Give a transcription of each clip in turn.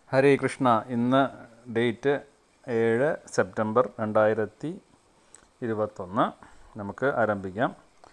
ഹരേ കൃഷ്ണ ഇന്ന് ഡേറ്റ് ഏഴ് സെപ്റ്റംബർ രണ്ടായിരത്തി ഇരുപത്തൊന്ന് നമുക്ക് ആരംഭിക്കാം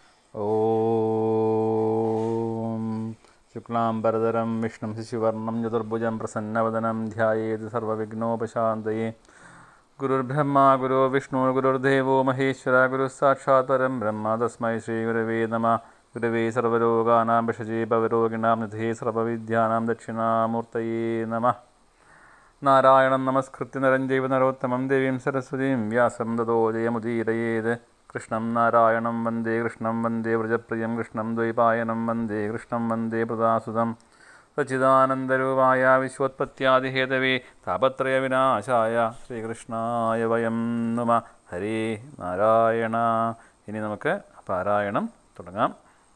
ഓം ശുക്ലാംബരധരം വിഷ്ണു ശിശുവർണം ചതുർഭുജം പ്രസന്നവദനം ധ്യായേത് സർവവിഘ്നോപശാന്തയേ ഗുരുർബ്രഹ്മ ഗുരു വിഷ്ണു ഗുരുർദേവോ മഹേശ്വര ഗുരു സാക്ഷാത് പരം ബ്രഹ്മ തസ്മൈ ശ്രീ ഗുരവേ നമ ഗുരവേ സർവരോഗാനാം വിഷജേ ഭവരോഗിണാം നിധേ സർവവിദ്യാനാം ദക്ഷിണാമൂർത്തയേ നമ നാരായണം നമസ്കൃത്യ നരം ജൈവ നരോത്തമം ദേവീം സരസ്വതീം വ്യാസം തതോ ജയമുദീരയേത് കൃഷ്ണം നാരായണം വന്ദേ കൃഷ്ണം വന്ദേ വ്രജപ്രിയം കൃഷ്ണം ദ്വൈപായനം വന്ദേ കൃഷ്ണം വന്ദേ പ്രദാസുതം സച്ചിദാനന്ദരൂപായ വിശ്വോത്പത്യാദിഹേതവേ താപത്രയവിനാശായ ശ്രീകൃഷ്ണായ വയം നമ ഹരേ നാരായണ ഇനി നമുക്ക് പാരായണം തുടങ്ങാം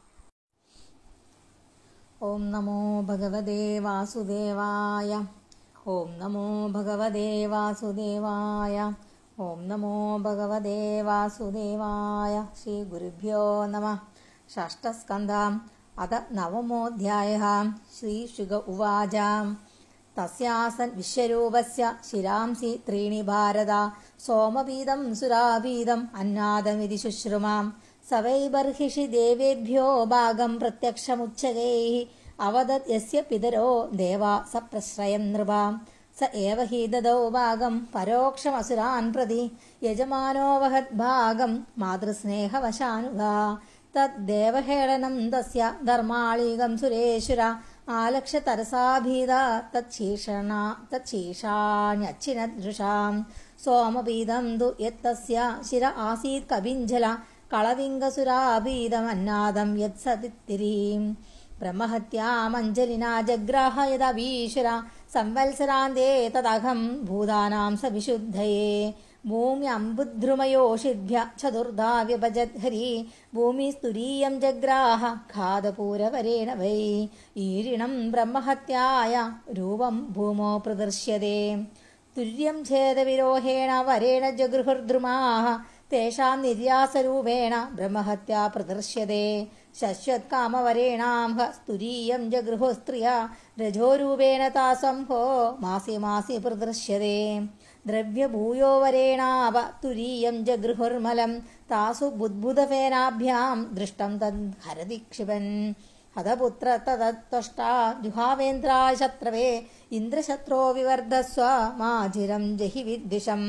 ഓം നമോ ഭഗവതേ വാസുദേവായ ഓം നമോ ഭഗവതേ വാസുദേവായ ഓം നമോ ഭഗവതേ വാസുദേവായ ശ്രീ ഗുരുഭ്യോ നമ ഷഷ്ടസ്കന്ധാം അത നവമോऽध्यायः ശ്രീശുക ഉവാച തസ്യാസൻ വിശ്വരൂപസ്യ ശിരാംസി त्रीणि ഭാരത സോമപീതം സുരാപീതം അന്നാദമിതി ശുശ്രുമാം स वै बर्हिषि देवेभ्यो भागं प्रत्यक्षमुच्चकैः अवदत् यस्य पितरो देवा स प्रश्रयं नृपां स एव हि ददौ भागं परोक्षमसुरान् प्रति यजमानो वहद्भागं मातृस्नेहवशानुगा तद्देवहेळनं तस्य धर्माळीगं सुरेश्वर आलक्ष्य तरसाभीदा तच्छीषणा तच्छीषाण्यच्छिनदृशां सोमपीदं तु यत्तस्य शिर आसीत् कविञ्जला കളവിംഗസുരാഭീതമന്നാദം യത്സതിത്തിരീം ബ്രഹ്മഹത്യാമഞ്ജലിനാ ജഗ്രാഹ യദീശ്വര സംവത്സരാന്തേ തദഹം ഭൂതാനാം സ വിശുദ്ധയേ ഭൂമ്യംബുദ്ധ്രുമയോഷിഭ്യ ചതുർധാ വ്യഭജത് ഹരി ഭൂമിസ്തുരീയം ജഗ്രാഹ ഖാദപൂരവരേണ വൈ ഈരിണം ബ്രഹ്മഹത്യായ രൂപം ഭൂമോ പ്രദർശ്യത്തെ തുര്യം ഛേദവിരോഹേണ വരേണ ജഗൃഹർദ്രുമാः तेषां निर्यासरूपेण ब्रह्महत्या प्रदर्श्यते शश्वत्कामवरेणां ह स्तुरीयं जगृहो स्त्रिया रजोरूपेण तासंहो मासि मासि प्रदर्श्यते द्रव्यभूयो वरेणाव तुरीयं जगृहुर्मलं तासु बुद्बुदफेनाभ्यां दृष्टं तद् हरति क्षिपन् हतपुत्र तदत्वष्टा जुहावेन्द्राय शत्रवे इन्द्रशत्रो विवर्धस्व माजिरं जहि विद्विषम्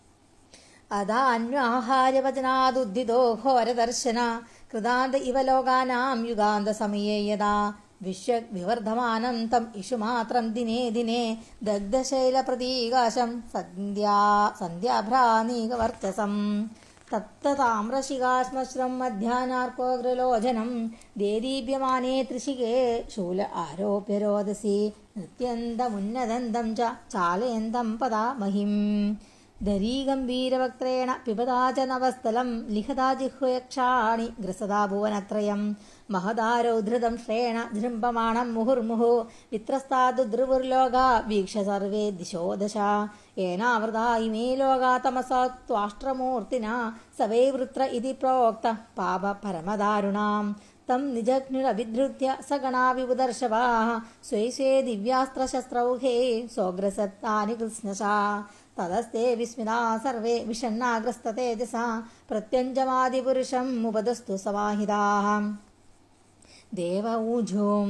अदान्वाहार्यवचनादुद्धितो घोरदर्शन कृतान्त इव लोकानां युगान्तसमये यदा विश्वविवर्धमानं तम् इषुमात्रं दिने दिने दग्धशैलप्रतीकाशं सन्ध्या सन्ध्याभ्रानीकवर्चसम् तप्तताम्रशिखाश्मश्रं मध्याह्नार्कोऽग्रलोचनं देदीप्यमाने त्रिशिके शूल आरोप्य रोदसी नृत्यन्तमुन्नदन्तं च चालयन्तं पदामहिम् दरीगम्भीरवक्त्रेण पिबदा च नवस्थलं लिखदा जिह्वयक्षाणि ग्रसदा भुवनत्रयं महदारौधृतं श्रेण जृम्भमाणं मुहुर्मुहुः वित्रस्तादुद्रुवुर्लोका वीक्ष सर्वे दिशो दशा येनावृता इमे लोका तमसा त्वाष्ट्रमूर्तिना स वै वृत्र इति प्रोक्तः पाप परमदारुणाम् तं निजघ्निरभिधृत्य स गणा विबुदर्शवाः स्वे स्वे दिव्यास्त्रशस्त्रौघे सोऽग्रसत्तानि कृत्स्नशा तदस्ते विस्मिता सर्वे विषण्णाग्रस्ततेजसा प्रत्यञ्जमादिपुरुषम् उपदस्तु समाहिताः देव ऊजूं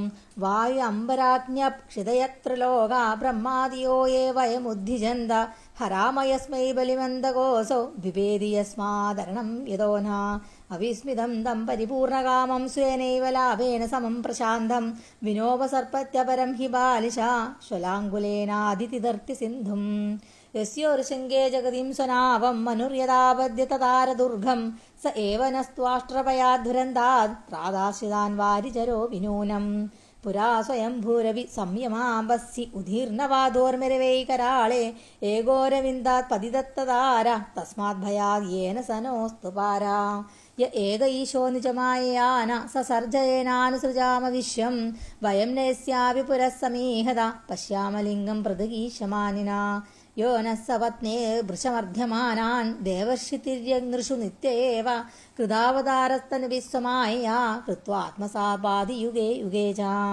वायुअम्बराज्ञक्षितयत्र लोका ब्रह्मादियो ये वयमुद्धिजन्त हरामयस्मै बलिमन्दकोऽसौ बिभेदि यस्मादरणं यतो न अविस्मितं तं परिपूर्णकामं स्वेनैव लाभेन समं प्रशान्तं विनोपसर्पत्यपरं हि बालिशा श्वलाङ्गुलेनादितिदर्ति सिन्धुम् यस्योर्शृङ्गे जगतिं स्वनावं मनुर्यदापद्य तदारदुर्गं स एव नस्त्वाष्ट्रपयाद्धुरन्तात् प्रादाश्रितान् वारिचरो विनूनम् पुरा स्वयम्भूरवि संयमाम्बसि उदीर्णवादोर्मिरवैकराळे एगोरविन्दात् पतिदत्तदार तस्माद्भयाद् येन स नोऽस्तु पारा य एक ईशो निजमाययान स सर्जयेनानुसृजाम विश्वं वयं नयस्यापि पुरः समीहदा पश्यामलिङ्गं पृथगीशमानिना यो नः सपत्ने भृशमर्ध्यमानान् देवर्षितिर्यनृषु नित्य एव कृदावतारस्तनुभिः स्वमायया कृत्वात्मसापादियुगे युगे चाम्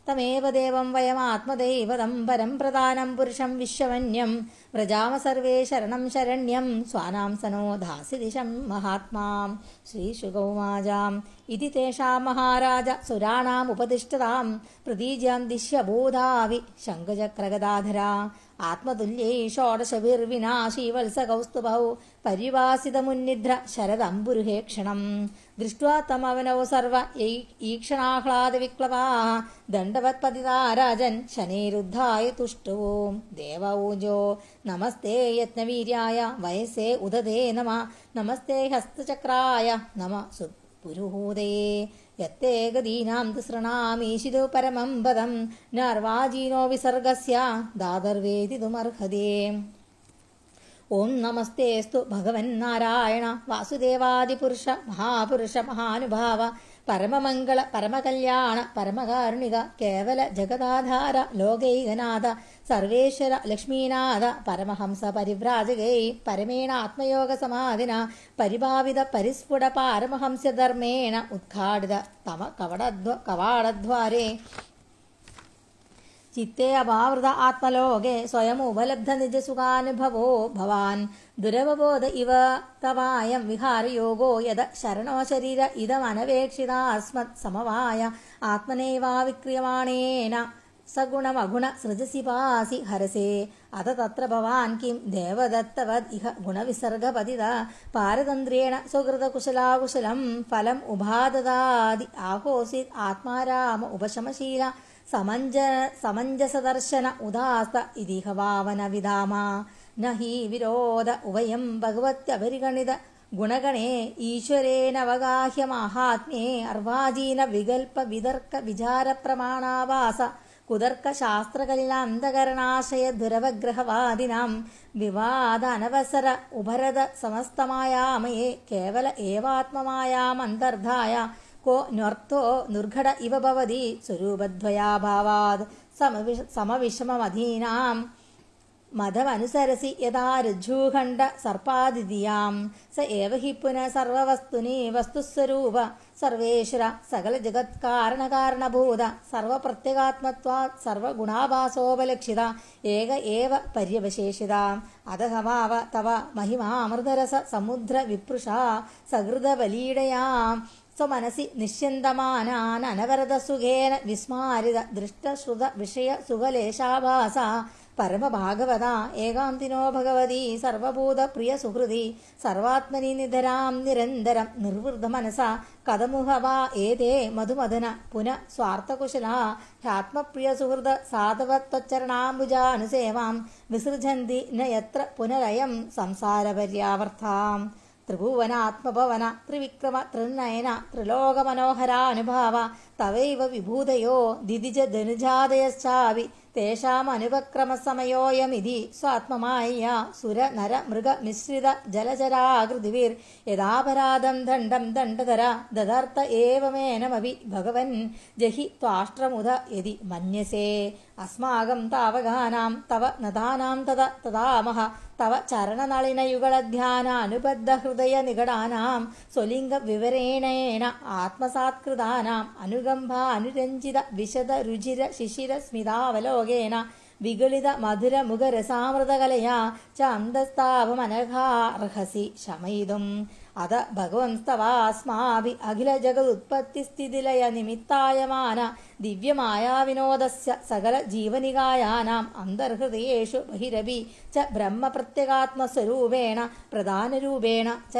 തമേവ ദേവം വയമാത്മദൈവതം പരം പ്രധാനം പുരുഷം വിശ്വമന്യം വ്രജാമ സർവേ ശരണം ശരണ്യം സ്വാനാം സനോ ധാസി ദിശം മഹാത്മാം ശ്രീശുഗൗമാജാം ഇതി തേഷാം മഹാരാജ സുരാണാമുപതിഷ്ഠതാം പ്രതീജ്യാം ദിശ്യബോധാവി ശംഖചക്രഗദാധര ആത്മതുല്യൈ ഷോഡശഭിർവിനാശീ വത്സകൗസ്തുഭൗ പരിവാസിതമുന്നിദ്ര ശരദംബുരുഹേക്ഷണം ദൃഷ്ട്വാ തമവനൗ സർവ ഈക്ഷണാഹ്ലാദവിക്ലവാ ദണ്ഡവത്പതിതാ രാജൻ ശനേരുദ്ധായ തുഷ്ടുവോ ദേവഊജോ നമസ്തേ യത്നവീര്യായ വയസ്സേ ഉദതേ നമ നമസ്തേ ഹസ്തചക്രായ നമ സു പുരുഹൂതയെ യത്തേകദീനാം തിസൃണാമീശിതു പരമം പദം നർവാജീനോ വിസർഗസ്യ ദാതർവേദിതുമർഹതേ ഓം നമസ്തേസ്തു ഭഗവൻ നാരായണ വാസുദേവാദിപുരുഷ മഹാപുരുഷ മഹാനുഭാവ പരമമംഗള പരമകല്യാണ പരമകാരുണിക കേവല ജഗദാധാര ലോകൈകനാഥ സർവേശ്വര ലക്ഷ്മീനാഥ പരമഹംസ പരിവ്രാജകൈ പരമേണാത്മയോഗ സമാധിന പരിഭാവിത പരിസ്ഫുട പാരമഹംസ്യധർമ്മേണ ഉദ്ഘാടിത തമ കവടധ്വ കവാടദ്വാരേ ചിത്തേ അപാവൃത ആത്മലോകെ സ്വയം ഉപലബ്ധ നിജസുഖാനുഭവോ ഭവാൻ ദുരവബോധ ഇവ തവായം വിഹാരയോഗോ യത ശരണോ ശരീര ഇതമനപേക്ഷിതാസ്മത് സമവായ ആത്മനൈവാവിക്രിയമാണേന സഗുണമഗുണ സൃജസി പാസി ഹരസേ അത തത്ര ഭവാൻ കിം ദേവദത്തവദ് ഇഹ ഗുണവിസർഗപതിത പാരതന്ത്രേണ സുഹൃതകുശലാകുശലം ഫലം ഉപാദദാതി ആഹോസിത് ആത്മാരാമ ഉപശമശീല സമഞ്ജ സമഞ്ജസദർശന ഉദാസ്ത ഇതിഹ ഭാവന വിധാമ നഹി വിരോധ ഉഭയം ഭഗവത്യപരിഗണിത ഗുണഗണേ ഈശ്വരേനവഗാഹ്യ മാഹാത്മ്യേ അർവാചീന വികൽപ്പ വിതർക്ക വിചാര പ്രമാണാവാസ കുതർക്ക ശാസ്ത്രകല്യാന്തകരണാശയ ദുരവഗ്രഹവാദിനാം വിവാദ അനവസര ഉപരത സമസ്തമായാമയെ കേവല ഏവാത്മമായാമന്തർധായ കോ ന്വർത്ഥോ നിർഘട ഇവ ഭവതി സ്വരൂപദ്വയാഭാവാത് സമവിഷ സമവിഷമമധീനാം മതമനുസരസി യഥാ രജ്ജൂഖണ്ഡ സർപ്പാദിതിയാം സ ഏവ ഹി പുനഃ സർവവസ്തുനി വസ്തുസ്വരൂപ സർവേശ്വര സകല ജഗത് കാരണകാരണഭൂത സർവപ്രത്യഗാത്മത്വാത് സർവഗുണാഭാസോപലക്ഷിത ഏക ഏവ പര്യവശേഷിത അധഹമാവ തവ മഹിമാമൃതരസ സമുദ്ര വിപൃഷ സഹൃദബലീടയാം സ്വമനസി നിശ്ചിന്തമാനാനവരത സുഖേന വിസ്മാരിത ദൃഷ്ടശ്രുത വിഷയ സുഖലേശാഭാസ പരമഭാഗവത ഏകാന്തിനോ ഭഗവതി സർവഭൂത പ്രിയ സുഹൃതി സർവാത്മനി നിധരാം നിരന്തരം നിർവൃത മനസ കഥമുഹവ ഏതേ മധുമദന പുന സ്വാർത്ഥകുശല ഹ്യാത്മപ്രിയ സുഹൃത സാധവത്വച്ചരണാംബുജാനുസേവാം വിസൃജന്തി ന യത്ര പുനരയം സംസാരപര്യാവർത്താം ത്രിഭുവനാത്മഭവന ത്രിവിക്രമ ത്രിനയന ത്രിലോകമനോഹരാനുഭാവ തവൈവ വിഭൂതയോ ദിദിജ ധനുജാതയശ്ചാവി തേഷാമനുപക്രമസമയോയമിതി സ്വാത്മമായ സുര നര മൃഗ മിശ്രിത ജലചരാകൃതിവിർ യഥാപരാധം ദണ്ഡം ദണ്ഡധര ദദർത്ത ഏവമേനമപി ഭഗവൻ ജഹി ത്വാഷ്ട്രമുദ യതി മന്യസേ അസ്മാകം താവകാനാം തവ നദാനാം തത തദാമഹ തവ ചരണനളിനയുഗളധ്യാനാനുബദ്ധ ഹൃദയ നികടാനാം സ്വലിംഗ വിവരേണേന ആത്മസാത്കൃതാനാം അനുകമ്പ അനുരഞ്ജിത വിശദ രുചിര ശിശിര സ്മിതാവലോകേന വിഗളിത മധുര മുഖരസാമൃതകലയാ ചാന്തസ്ഥാപമനഘാർഹസി ശമയിതും അത ഭഗവൻസ്തവാസ്മാഭി അഖില ജഗതുത്പത്തിസ്ഥിതിലയ നിമിത്തായമാന ദിവ്യമായാ വിനോദസ്യ സകല ജീവനികായാനാം അന്തർഹൃദയേഷു ബഹിരപി ച ബ്രഹ്മപ്രത്യഗാത്മസ്വരൂപേണ പ്രധാനരൂപേണ ച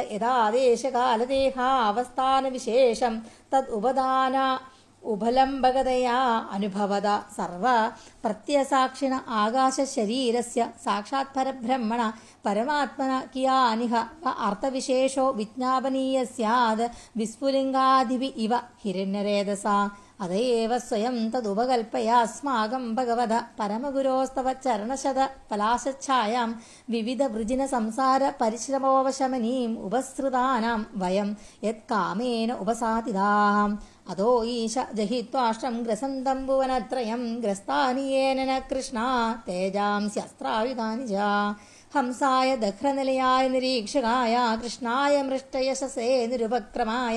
യഥാദേശകാലദേഹാവസ്ഥാനവിശേഷം തദ് ഉപദാന ഉഭലംബകതയാ അനുഭവത സർവ പ്രത്യസാക്ഷിണ ആകാശശരീരസ്യ സാക്ഷാത് പരബ്രഹ്മണ പരമാത്മന കിയാനിഹ വ അർത്ഥവിശേഷോ വിജ്ഞാപനീയ സ്യാത് വിസ്ഫുലിംഗാദിവി ഇവ ഹിരണ്യരേതസ അതയേവ സ്വയം തദുപകൽപ്പയാസ്മാകം ഭഗവത പരമഗുരോസ്തവ ചരണശത പലാശഛായാം വിവിധ വൃജിന സംസാര പരിശ്രമോപശമനീം ഉപസൃതാനാം വയം യത് കാമേന ഉപസാതിതാം അതോ ഈശ ജഹിത്വാഷ്ടം ഗ്രസന്തം ഭുവനത്രയം ഗ്രസ്താനിയേന ന കൃഷ്ണ തേജാംസ്യസ്ത്രായുധാനി ച ഹംസായ ദഘ്രനിലയായ നിരീക്ഷകായ കൃഷ്ണായ മൃഷ്ടയശസേ നിരുപക്രമായ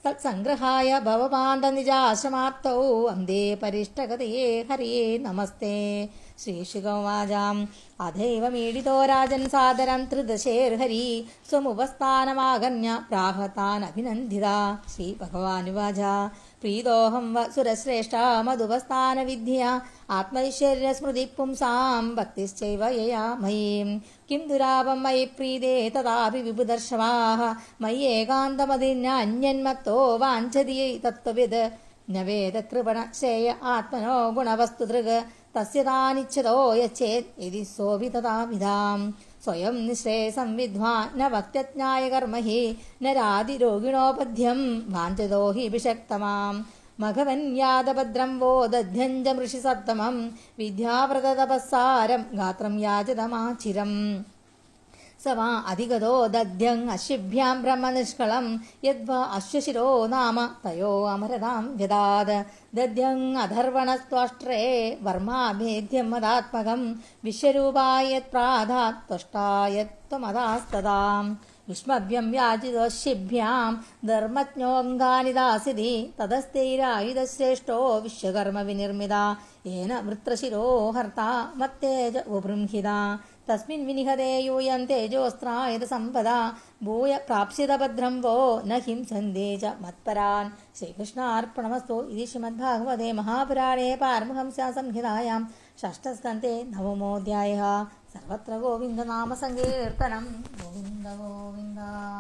തത്സംഗ്രഹായ ഭവപാണ്ഡനിജാശ്രമാർത്ഥൗ അന്തേ പരിഷ്ടഗതയേ ഹരിയേ നമസ്തേ ശ്രീശുഗവാചാം അഥൈവമീഡിതോ രാജൻ സാദരം ത്രിദശേർഹരി സ്വമുപസ്ഥാനമാകന്യ പ്രാഹതാനഭിനന്ദിത ശ്രീഭഗവാനുവാച പ്രീതോഹം വ സുരശ്രേഷ്ഠ മധുപസ്ഥാനവിദ്യ ആത്മൈശ്വര്യസ്മൃതി പുംസാം ഭക്തിശ്ചൈവ യയാ മയീം കിം ദുരാപം മയി പ്രീതേ തഥാപി വിപുദർശവാः മയ്യേകാന്തമതിന്യന്മത്തോ വാഞ്ചതി തത്വവിത് ന വേദകൃപണ ശ്രേയ ആത്മനോ ഗുണവസ്തുതൃഗ് തസ്യ താനിച്ഛതോ യച്ചേത് യതി സോപി തഥാവിധാം സ്വയം നിശ്രേയസം വിദ്വാൻ ന ഭക്തജ്ഞായ കർമ്മ ഹി ന രാതിരോഗിണോപഥ്യം വാഞ്ചതോ ഹി വിഷക്തമാം മഘവൻ യാതഭദ്രം വോ ദധ്യഞ്ച മൃഷി സത്തമം വിദ്യാവ്രതതപസ്സാരം ഗാത്രം യാചതമാചിരം स वा अधिगतो दध्यङ् अश्विभ्यां ब्रह्मनिष्कळं यद्वा अश्वशिरो नाम तयो अमरतां व्यदाद दध्यङ् अधर्वणस्त्वष्ट्रे वर्माभेद्यं मदात्मकं विश्वरूपायत्प्राधात् त्वष्टायत्त्वमदास्तदाम् युष्मभ्यं व्याजितशिभ्यां धर्मज्ञोऽङ्गानि दासिति ततस्तैरायुधश्रेष्ठो विश्वकर्मविनिर्मिता येन वृत्रशिरो हर्ता मत्तेज उपृंहिता तस्मिन् विनिहते यूयं तेजोस्त्रायत सम्पदा भूय प्राप्स्यतभद्रं वो न हिंसन्ते च मत्परान् श्रीकृष्णार्पणमस्तु इति श्रीमद्भागवते महापुराणे पारमहंस्यासंहितायां षष्ठस्कन्ते नवमोऽध्यायः सर्वत्र गोविन्दनामसङ्कीर्तनं गोविन्द गोविन्द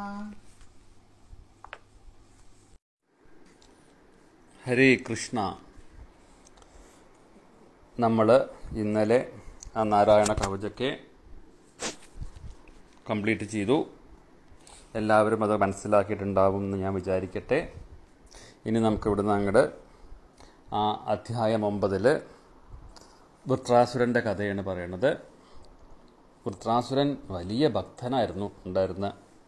ഹരേ കൃഷ്ണ നമ്മൾ ഇന്നലെ ആ നാരായണ കവചൊക്കെ കംപ്ലീറ്റ് ചെയ്തു എല്ലാവരും അത് മനസ്സിലാക്കിയിട്ടുണ്ടാവും എന്ന് ഞാൻ വിചാരിക്കട്ടെ ഇനി നമുക്ക് ഇവിടുന്ന് അങ്ങോട്ട് ആ അധ്യായം ഒമ്പതിൽ വൃത്രാസുരൻ്റെ കഥയാണ് പറയുന്നത് വൃത്രാസുരൻ വലിയ ഭക്തനായിരുന്നു ഉണ്ടായിരുന്ന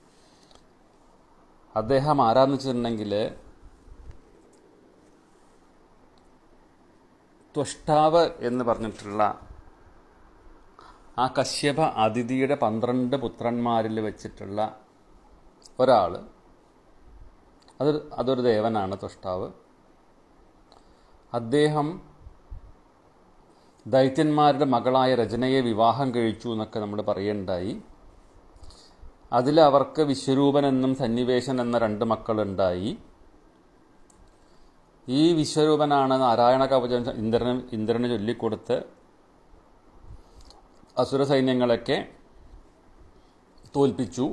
അദ്ദേഹം ആരാന്ന് വെച്ചിട്ടുണ്ടെങ്കിൽ ത്വഷ്ടാവ് എന്ന് പറഞ്ഞിട്ടുള്ള ആ കശ്യപ അതിഥിയുടെ പന്ത്രണ്ട് പുത്രന്മാരിൽ വെച്ചിട്ടുള്ള ഒരാൾ അത് അതൊരു ദേവനാണ് ത്വഷ്ടാവ് അദ്ദേഹം ദൈത്യന്മാരുടെ മകളായ രചനയെ വിവാഹം കഴിച്ചു എന്നൊക്കെ നമ്മൾ പറയുണ്ടായി അതിൽ അവർക്ക് വിശ്വരൂപൻ എന്നും സന്നിവേശൻ എന്ന രണ്ട് മക്കളുണ്ടായി ഈ വിശ്വരൂപനാണ് നാരായണ കവചം ഇന്ദ്രന് ഇന്ദ്രന് ചൊല്ലിക്കൊടുത്ത് അസുര സൈന്യങ്ങളൊക്കെ തോൽപ്പിച്ചു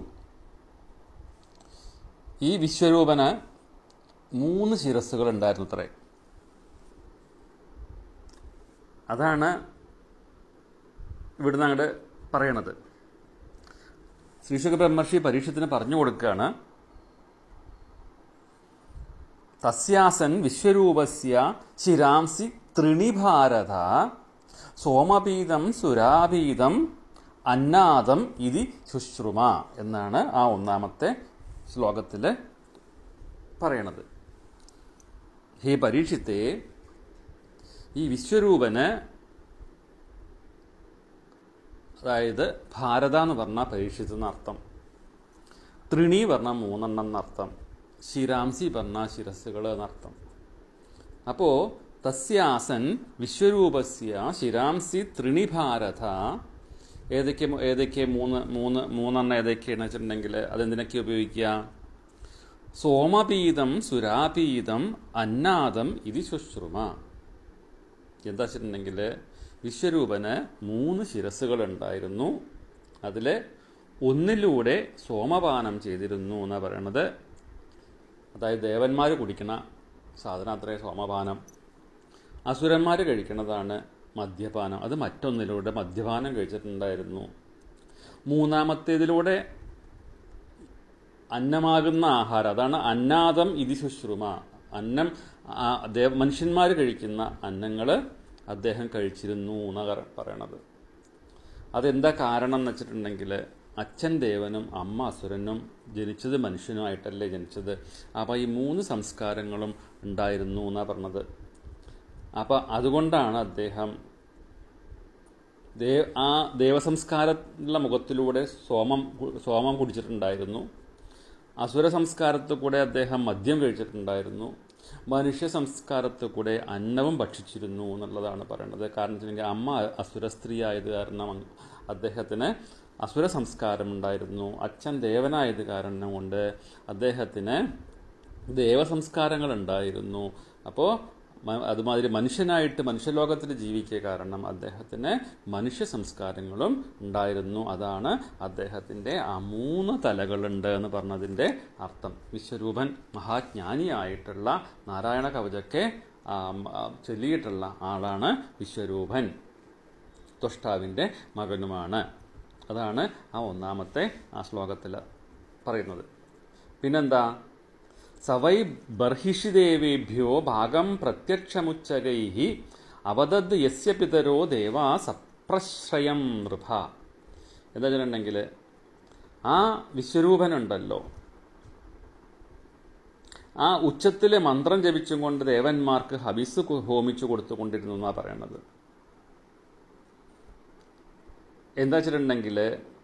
ഈ വിശ്വരൂപന് മൂന്ന് ശിരസ്സുകൾ ഉണ്ടായിരുന്നു അത്രേ അതാണ് ഇവിടുന്ന് അങ്ങോട്ട് പറയണത് ശ്രീശുഖ ബ്രഹ്മർഷി പരീക്ഷത്തിന് പറഞ്ഞു കൊടുക്കുകയാണ് തസ്യാസൻ വിശ്വരൂപസ്യ ശിരാംസി ത്രിണിഭാരത സോമപീതം സുരാപീതം അന്നാദം ഇതി ശുശ്രുമ എന്നാണ് ആ ഒന്നാമത്തെ ശ്ലോകത്തിൽ പറയണത് ഹേ പരീക്ഷിത്തെ ഈ വിശ്വരൂപന് അതായത് ഭാരത എന്ന് പറഞ്ഞാൽ പരീക്ഷിത്ത് എന്നർത്ഥം ത്രിണി പറഞ്ഞാൽ മൂന്നെണ്ണം എന്നർത്ഥം ശിരാംസി പറഞ്ഞാൽ ശിരസ്സുകൾ എന്നർത്ഥം അപ്പോൾ തസ്യാസൻ വിശ്വരൂപസ്യ ശിരാംസി ത്രിണിഭാരത ഏതൊക്കെ ഏതൊക്കെ മൂന്ന് മൂന്ന് മൂന്നെണ്ണം ഏതൊക്കെയാണെന്ന് വെച്ചിട്ടുണ്ടെങ്കിൽ അതെന്തിനൊക്കെ ഉപയോഗിക്കുക സോമപീതം സുരാപീതം അന്നാദം ഇത് ശുശ്രുമ എന്താ വെച്ചിട്ടുണ്ടെങ്കിൽ വിശ്വരൂപന് മൂന്ന് ശിരസ്സുകൾ ഉണ്ടായിരുന്നു അതിൽ ഒന്നിലൂടെ സോമപാനം ചെയ്തിരുന്നു എന്നാണ് പറയണത് അതായത് ദേവന്മാർ കുടിക്കണ സാധനം അത്രേ സോമപാനം അസുരന്മാർ കഴിക്കണതാണ് മദ്യപാനം അത് മറ്റൊന്നിലൂടെ മദ്യപാനം കഴിച്ചിട്ടുണ്ടായിരുന്നു മൂന്നാമത്തേതിലൂടെ അന്നമാകുന്ന ആഹാരം അതാണ് അന്നാദം ഇതി ശുശ്രുമ അന്നം ആ ദേവ മനുഷ്യന്മാർ കഴിക്കുന്ന അന്നങ്ങൾ അദ്ദേഹം കഴിച്ചിരുന്നു എന്നാണ് പറയണത് അതെന്താ കാരണം എന്ന് വെച്ചിട്ടുണ്ടെങ്കിൽ അച്ഛൻ ദേവനും അമ്മ അസുരനും ജനിച്ചത് മനുഷ്യനുമായിട്ടല്ലേ ജനിച്ചത് അപ്പോൾ ഈ മൂന്ന് സംസ്കാരങ്ങളും ഉണ്ടായിരുന്നു എന്നാണ് പറഞ്ഞത് അപ്പോൾ അതുകൊണ്ടാണ് അദ്ദേഹം ദേ ആ ദേവസംസ്കാരത്തിലുള്ള മുഖത്തിലൂടെ സോമം സോമം കുടിച്ചിട്ടുണ്ടായിരുന്നു അസുര സംസ്കാരത്തിൽ കൂടെ അദ്ദേഹം മദ്യം കഴിച്ചിട്ടുണ്ടായിരുന്നു മനുഷ്യ സംസ്കാരത്തിൽ കൂടെ അന്നവും ഭക്ഷിച്ചിരുന്നു എന്നുള്ളതാണ് പറയുന്നത് കാരണം വെച്ചിട്ടുണ്ടെങ്കിൽ അമ്മ അസുര സ്ത്രീ ആയത് കാരണം അങ് അദ്ദേഹത്തിന് അസുര സംസ്കാരം ഉണ്ടായിരുന്നു അച്ഛൻ ദേവനായത് കാരണം കൊണ്ട് അദ്ദേഹത്തിന് ദേവസംസ്കാരങ്ങൾ ഉണ്ടായിരുന്നു അപ്പോൾ മ- അതുമാതിരി മനുഷ്യനായിട്ട് മനുഷ്യലോകത്തിൽ ജീവിക്കുക കാരണം അദ്ദേഹത്തിന് മനുഷ്യ സംസ്കാരങ്ങളും ഉണ്ടായിരുന്നു അതാണ് അദ്ദേഹത്തിൻ്റെ ആ മൂന്ന് തലകളുണ്ട് എന്ന് പറഞ്ഞതിൻ്റെ അർത്ഥം വിശ്വരൂപൻ മഹാജ്ഞാനിയായിട്ടുള്ള നാരായണ കവചക്കെ ആ, ആ, ചൊല്ലിയിട്ടുള്ള ആളാണ് വിശ്വരൂപൻ ത്വഷ്ടാവിൻ്റെ മകനുമാണ് അതാണ് ആ ഒന്നാമത്തെ ആ ശ്ലോകത്തിൽ പറയുന്നത് പിന്നെന്താ സവൈ ബർഹിഷിദേവേഭ്യോ ഭാഗം പ്രത്യക്ഷമുച്ചകൈ അവതദ് യസ്യ പിതരോ ദേവാ സപ്രശ്രയം നൃഭ എന്താ വെച്ചിട്ടുണ്ടെങ്കിൽ ആ വിശ്വരൂപനുണ്ടല്ലോ ആ ഉച്ചത്തിലെ മന്ത്രം ജപിച്ചും കൊണ്ട് ദേവന്മാർക്ക് ഹവിസ് കു- ഹോമിച്ചു കൊടുത്തുകൊണ്ടിരുന്നു എന്നാണ് പറയണത് എന്താ വെച്ചിട്ടുണ്ടെങ്കിൽ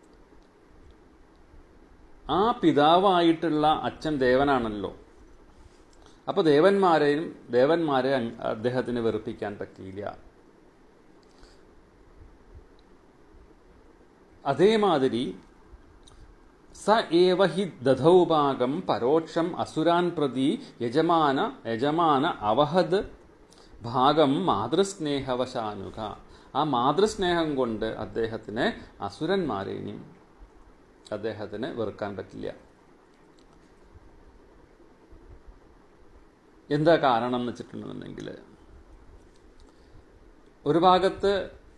ആ പിതാവായിട്ടുള്ള അച്ഛൻ ദേവനാണല്ലോ അപ്പോൾ ദേവന്മാരെയും ദേവന്മാരെ അങ് അദ്ദേഹത്തിന് വെറുപ്പിക്കാൻ പറ്റിയില്ല അതേമാതിരി സ ഏവ ഹി ദധൗഭാഗം പരോക്ഷം അസുരാൻ പ്രതി യജമാന യജമാന അവഹദ് ഭാഗം മാതൃസ്നേഹവശാനുക ആ മാതൃസ്നേഹം കൊണ്ട് അദ്ദേഹത്തിന് അസുരന്മാരെയും അദ്ദേഹത്തിന് വെറുക്കാൻ പറ്റില്ല എന്താ കാരണം എന്ന് വെച്ചിട്ടുണ്ടെന്നുണ്ടെങ്കിൽ ഒരു ഭാഗത്ത്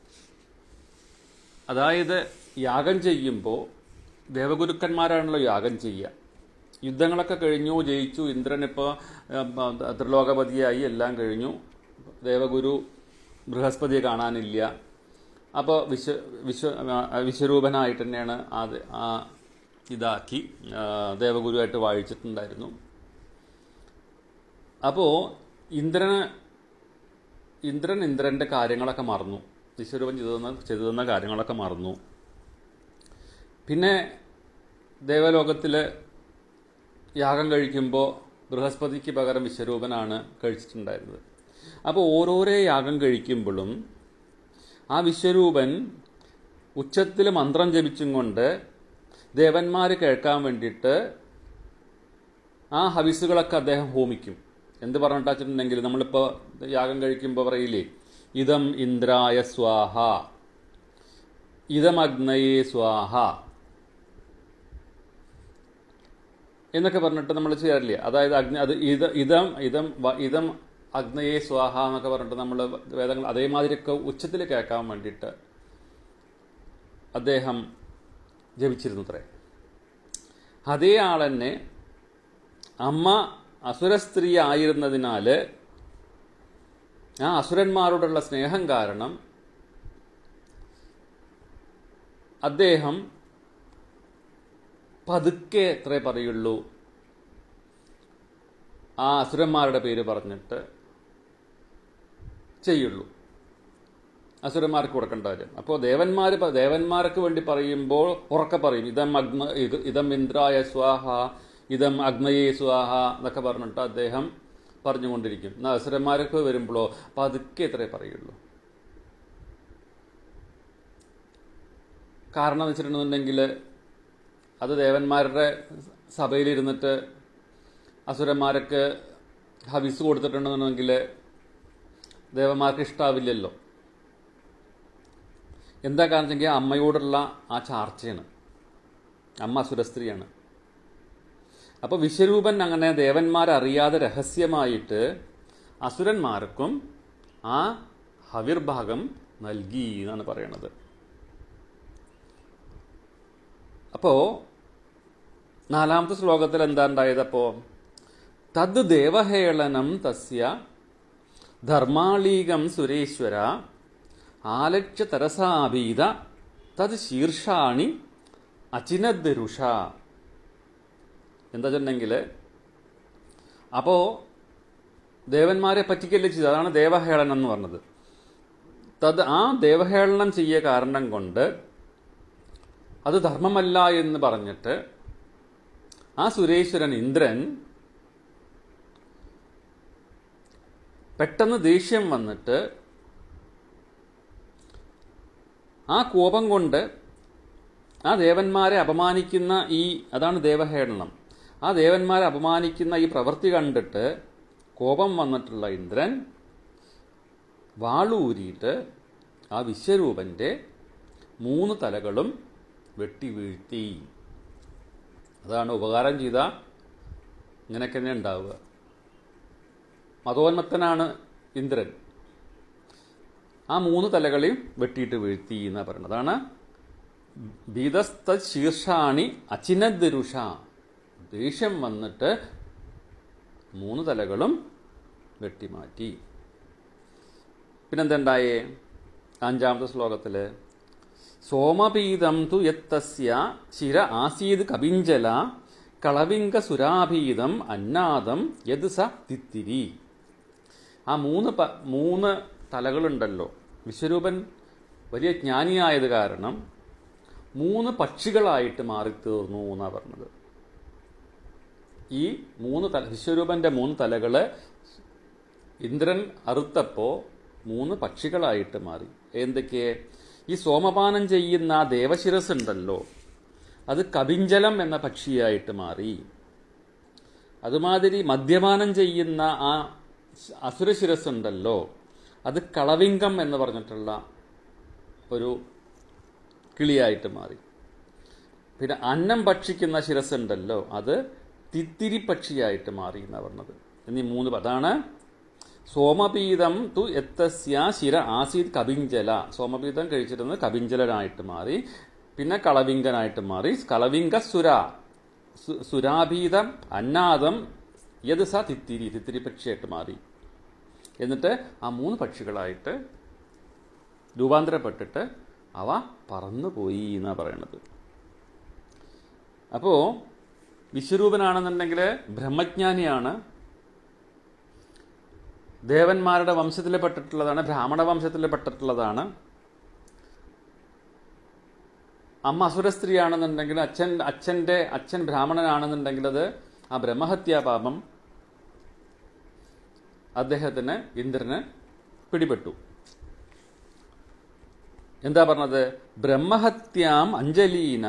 അതായത് യാഗം ചെയ്യുമ്പോൾ ദേവഗുരുക്കന്മാരാണല്ലോ യാഗം ചെയ്യുക യുദ്ധങ്ങളൊക്കെ കഴിഞ്ഞു ജയിച്ചു ഇന്ദ്രനിപ്പോൾ ത്രിലോകപതിയായി എല്ലാം കഴിഞ്ഞു ദേവഗുരു ബൃഹസ്പതിയെ കാണാനില്ല അപ്പോൾ വിശ്വ വിശ്വ ആ, വിശ്വരൂപനായിട്ട് തന്നെയാണ് അത് ആ ഇതാക്കി ആ, ദേവഗുരുവായിട്ട് വാഴിച്ചിട്ടുണ്ടായിരുന്നു അപ്പോൾ ഇന്ദ്രന് ഇന്ദ്രൻ ഇന്ദ്രൻ്റെ കാര്യങ്ങളൊക്കെ മറന്നു വിശ്വരൂപൻ ചെയ്തു തന്ന ചെയ്തു തന്ന കാര്യങ്ങളൊക്കെ മറന്നു പിന്നെ ദേവലോകത്തിൽ യാഗം കഴിക്കുമ്പോൾ ബൃഹസ്പതിക്ക് പകരം വിശ്വരൂപനാണ് കഴിച്ചിട്ടുണ്ടായിരുന്നത് അപ്പോൾ ഓരോരോ യാഗം കഴിക്കുമ്പോഴും ആ വിശ്വരൂപൻ ഉച്ചത്തിൽ മന്ത്രം ജപിച്ചും കൊണ്ട് ദേവന്മാർ കേൾക്കാൻ വേണ്ടിയിട്ട് ആ ഹവിസുകളൊക്കെ അദ്ദേഹം ഹോമിക്കും എന്ത് പറഞ്ഞിട്ടാ വെച്ചിട്ടുണ്ടെങ്കിൽ നമ്മളിപ്പോൾ യാഗം കഴിക്കുമ്പോൾ പറയില്ലേ ഇതം ഇന്ദ്രായ സ്വാഹ ഇതം അഗ്നയേ സ്വാഹ എന്നൊക്കെ പറഞ്ഞിട്ട് നമ്മൾ ചെയ്യാറില്ലേ അതായത് അഗ്നി അത് ഇത് ഇതം ഇതം വ- ഇതം അഗ്നയെ സ്വാഹ എന്നൊക്കെ പറഞ്ഞിട്ട് നമ്മൾ വേദങ്ങൾ അതേമാതിരിയൊക്കെ ഉച്ചത്തിൽ കേൾക്കാൻ വേണ്ടിയിട്ട് അദ്ദേഹം ജപിച്ചിരുന്നു അത്രേ അതേ ആൾ തന്നെ അമ്മ അസുര സ്ത്രീ ആയിരുന്നതിനാൽ ആ അസുരന്മാരോടുള്ള സ്നേഹം കാരണം അദ്ദേഹം പതുക്കെ എത്രേ പറയുള്ളൂ ആ അസുരന്മാരുടെ പേര് പറഞ്ഞിട്ട് ചെയ്യുള്ളൂ അസുരന്മാർക്ക് കൊടുക്കേണ്ട കാര്യം അപ്പോൾ ദേവന്മാർ ദേവന്മാർക്ക് വേണ്ടി പറയുമ്പോൾ ഉറക്കെ പറയും ഇതം അഗ്ന ഇത്- ഇതം ഇന്ദ്രായ സ്വാഹ ഇതം അഗ്നയെ സ്വാഹ എന്നൊക്കെ പറഞ്ഞിട്ട് അദ്ദേഹം പറഞ്ഞുകൊണ്ടിരിക്കും എന്നാൽ അസുരന്മാർക്ക് വരുമ്പോഴോ പതുക്കെ എത്രേ പറയുള്ളൂ കാരണം എന്ന് വെച്ചിട്ടുണ്ടെന്നുണ്ടെങ്കിൽ അത് ദേവന്മാരുടെ സഭയിലിരുന്നിട്ട് അസുരന്മാരൊക്കെ ഹവിസ് കൊടുത്തിട്ടുണ്ടെന്നുണ്ടെങ്കിൽ ദേവന്മാർക്ക് ഇഷ്ടാവില്ലല്ലോ എന്താ കാരണം വെച്ചെങ്കിൽ അമ്മയോടുള്ള ആ ചാർച്ചയാണ് അമ്മ അസുരസ്ത്രീയാണ് അപ്പോൾ വിശ്വരൂപൻ അങ്ങനെ ദേവന്മാരറിയാതെ രഹസ്യമായിട്ട് അസുരന്മാർക്കും ആ ഹവിർഭാഗം നൽകി എന്നാണ് പറയണത് അപ്പോൾ നാലാമത്തെ ശ്ലോകത്തിൽ എന്താ ഉണ്ടായത് അപ്പോൾ തദ് ദേവഹേളനം തസ്യ ധർമാളീകം സുരേശ്വര ആലക്ഷ്യ തരസാഭീത തത് ശീർഷാണി അചിനദ്രുഷ എന്താ വെച്ചിട്ടുണ്ടെങ്കിൽ അപ്പോൾ ദേവന്മാരെ പറ്റിക്കല്ലേ ചെയ്തത് അതാണ് ദേവഹേളനം എന്ന് പറഞ്ഞത് തത് ആ ദേവഹേളനം ചെയ്യ കാരണം കൊണ്ട് അത് ധർമ്മമല്ല എന്ന് പറഞ്ഞിട്ട് ആ സുരേശ്വരൻ ഇന്ദ്രൻ പെട്ടെന്ന് ദേഷ്യം വന്നിട്ട് ആ കോപം കൊണ്ട് ആ ദേവന്മാരെ അപമാനിക്കുന്ന ഈ അതാണ് ദേവഹേളനം ആ ദേവന്മാരെ അപമാനിക്കുന്ന ഈ പ്രവൃത്തി കണ്ടിട്ട് കോപം വന്നിട്ടുള്ള ഇന്ദ്രൻ വാളൂരിയിട്ട് ആ വിശ്വരൂപന്റെ മൂന്ന് തലകളും വെട്ടി വീഴ്ത്തി അതാണ് ഉപകാരം ചെയ്ത ഇങ്ങനെയൊക്കെ തന്നെ ഉണ്ടാവുക മതോന്മത്തനാണ് ഇന്ദ്രൻ ആ മൂന്ന് തലകളെയും വെട്ടിയിട്ട് വീഴ്ത്തി എന്നാ പറയുന്നത് അതാണ് ഭീതസ്ത ശീർഷാണി അചിനദ്രുഷ ദേഷ്യം വന്നിട്ട് മൂന്ന് തലകളും വെട്ടിമാറ്റി പിന്നെന്തുണ്ടായേ അഞ്ചാമത്തെ ശ്ലോകത്തില് സോമപീതം തു യത്തസ്യ ശിര ആസീത് കപിഞ്ചല കളവിംഗ സുരാഭീതം അന്നാദം യത് സ തിത്തിരി ആ മൂന്ന് പ- മൂന്ന് തലകളുണ്ടല്ലോ വിശ്വരൂപൻ വലിയ ജ്ഞാനിയായത് കാരണം മൂന്ന് പക്ഷികളായിട്ട് മാറിത്തീർന്നു എന്നാ പറഞ്ഞത് ഈ മൂന്ന് തല വിശ്വരൂപന്റെ മൂന്ന് തലകള് ഇന്ദ്രൻ അറുത്തപ്പോ മൂന്ന് പക്ഷികളായിട്ട് മാറി എന്തൊക്കെ ഈ സോമപാനം ചെയ്യുന്ന ആ ദേവശിരസ് ഉണ്ടല്ലോ അത് കപിഞ്ചലം എന്ന പക്ഷിയായിട്ട് മാറി അതുമാതിരി മദ്യപാനം ചെയ്യുന്ന ആ അസുരശിരസ് ഉണ്ടല്ലോ അത് കളവിംഗം എന്ന് പറഞ്ഞിട്ടുള്ള ഒരു കിളിയായിട്ട് മാറി പിന്നെ അന്നം ഭക്ഷിക്കുന്ന ശിരസ് ഉണ്ടല്ലോ അത് തിത്തിരി പക്ഷിയായിട്ട് മാറി എന്നാണ് പറഞ്ഞത് എന്നീ മൂന്ന് പ- അതാണ് സോമപീതം തു എത്തസ്യ ശിര ആസീത് കപിഞ്ചല സോമപീതം കഴിച്ചിരുന്നത് കപിഞ്ചലനായിട്ട് മാറി പിന്നെ കളവിങ്കനായിട്ട് മാറി കളവിങ്ക സുര സു- സുരാഭീതം അന്നാദം യത് സ തിത്തിരി തിത്തിരി പക്ഷിയായിട്ട് മാറി എന്നിട്ട് ആ മൂന്ന് പക്ഷികളായിട്ട് രൂപാന്തരപ്പെട്ടിട്ട് അവ പറന്നുപോയി എന്നാ പറയണത് അപ്പോ വിശ്വരൂപനാണെന്നുണ്ടെങ്കിൽ ബ്രഹ്മജ്ഞാനിയാണ് ദേവന്മാരുടെ വംശത്തിൽ പെട്ടിട്ടുള്ളതാണ് ബ്രാഹ്മണ വംശത്തിൽ പെട്ടിട്ടുള്ളതാണ് അമ്മ അസുര സ്ത്രീയാണെന്നുണ്ടെങ്കിൽ അച്ഛൻ അച്ഛന്റെ അച്ഛൻ ബ്രാഹ്മണനാണെന്നുണ്ടെങ്കിൽ അത് ആ ബ്രഹ്മഹത്യാപാപം അദ്ദേഹത്തിന് ഇന്ദ്രന് പിടിപെട്ടു എന്താ പറഞ്ഞത് ബ്രഹ്മഹത്യാം അഞ്ജലീന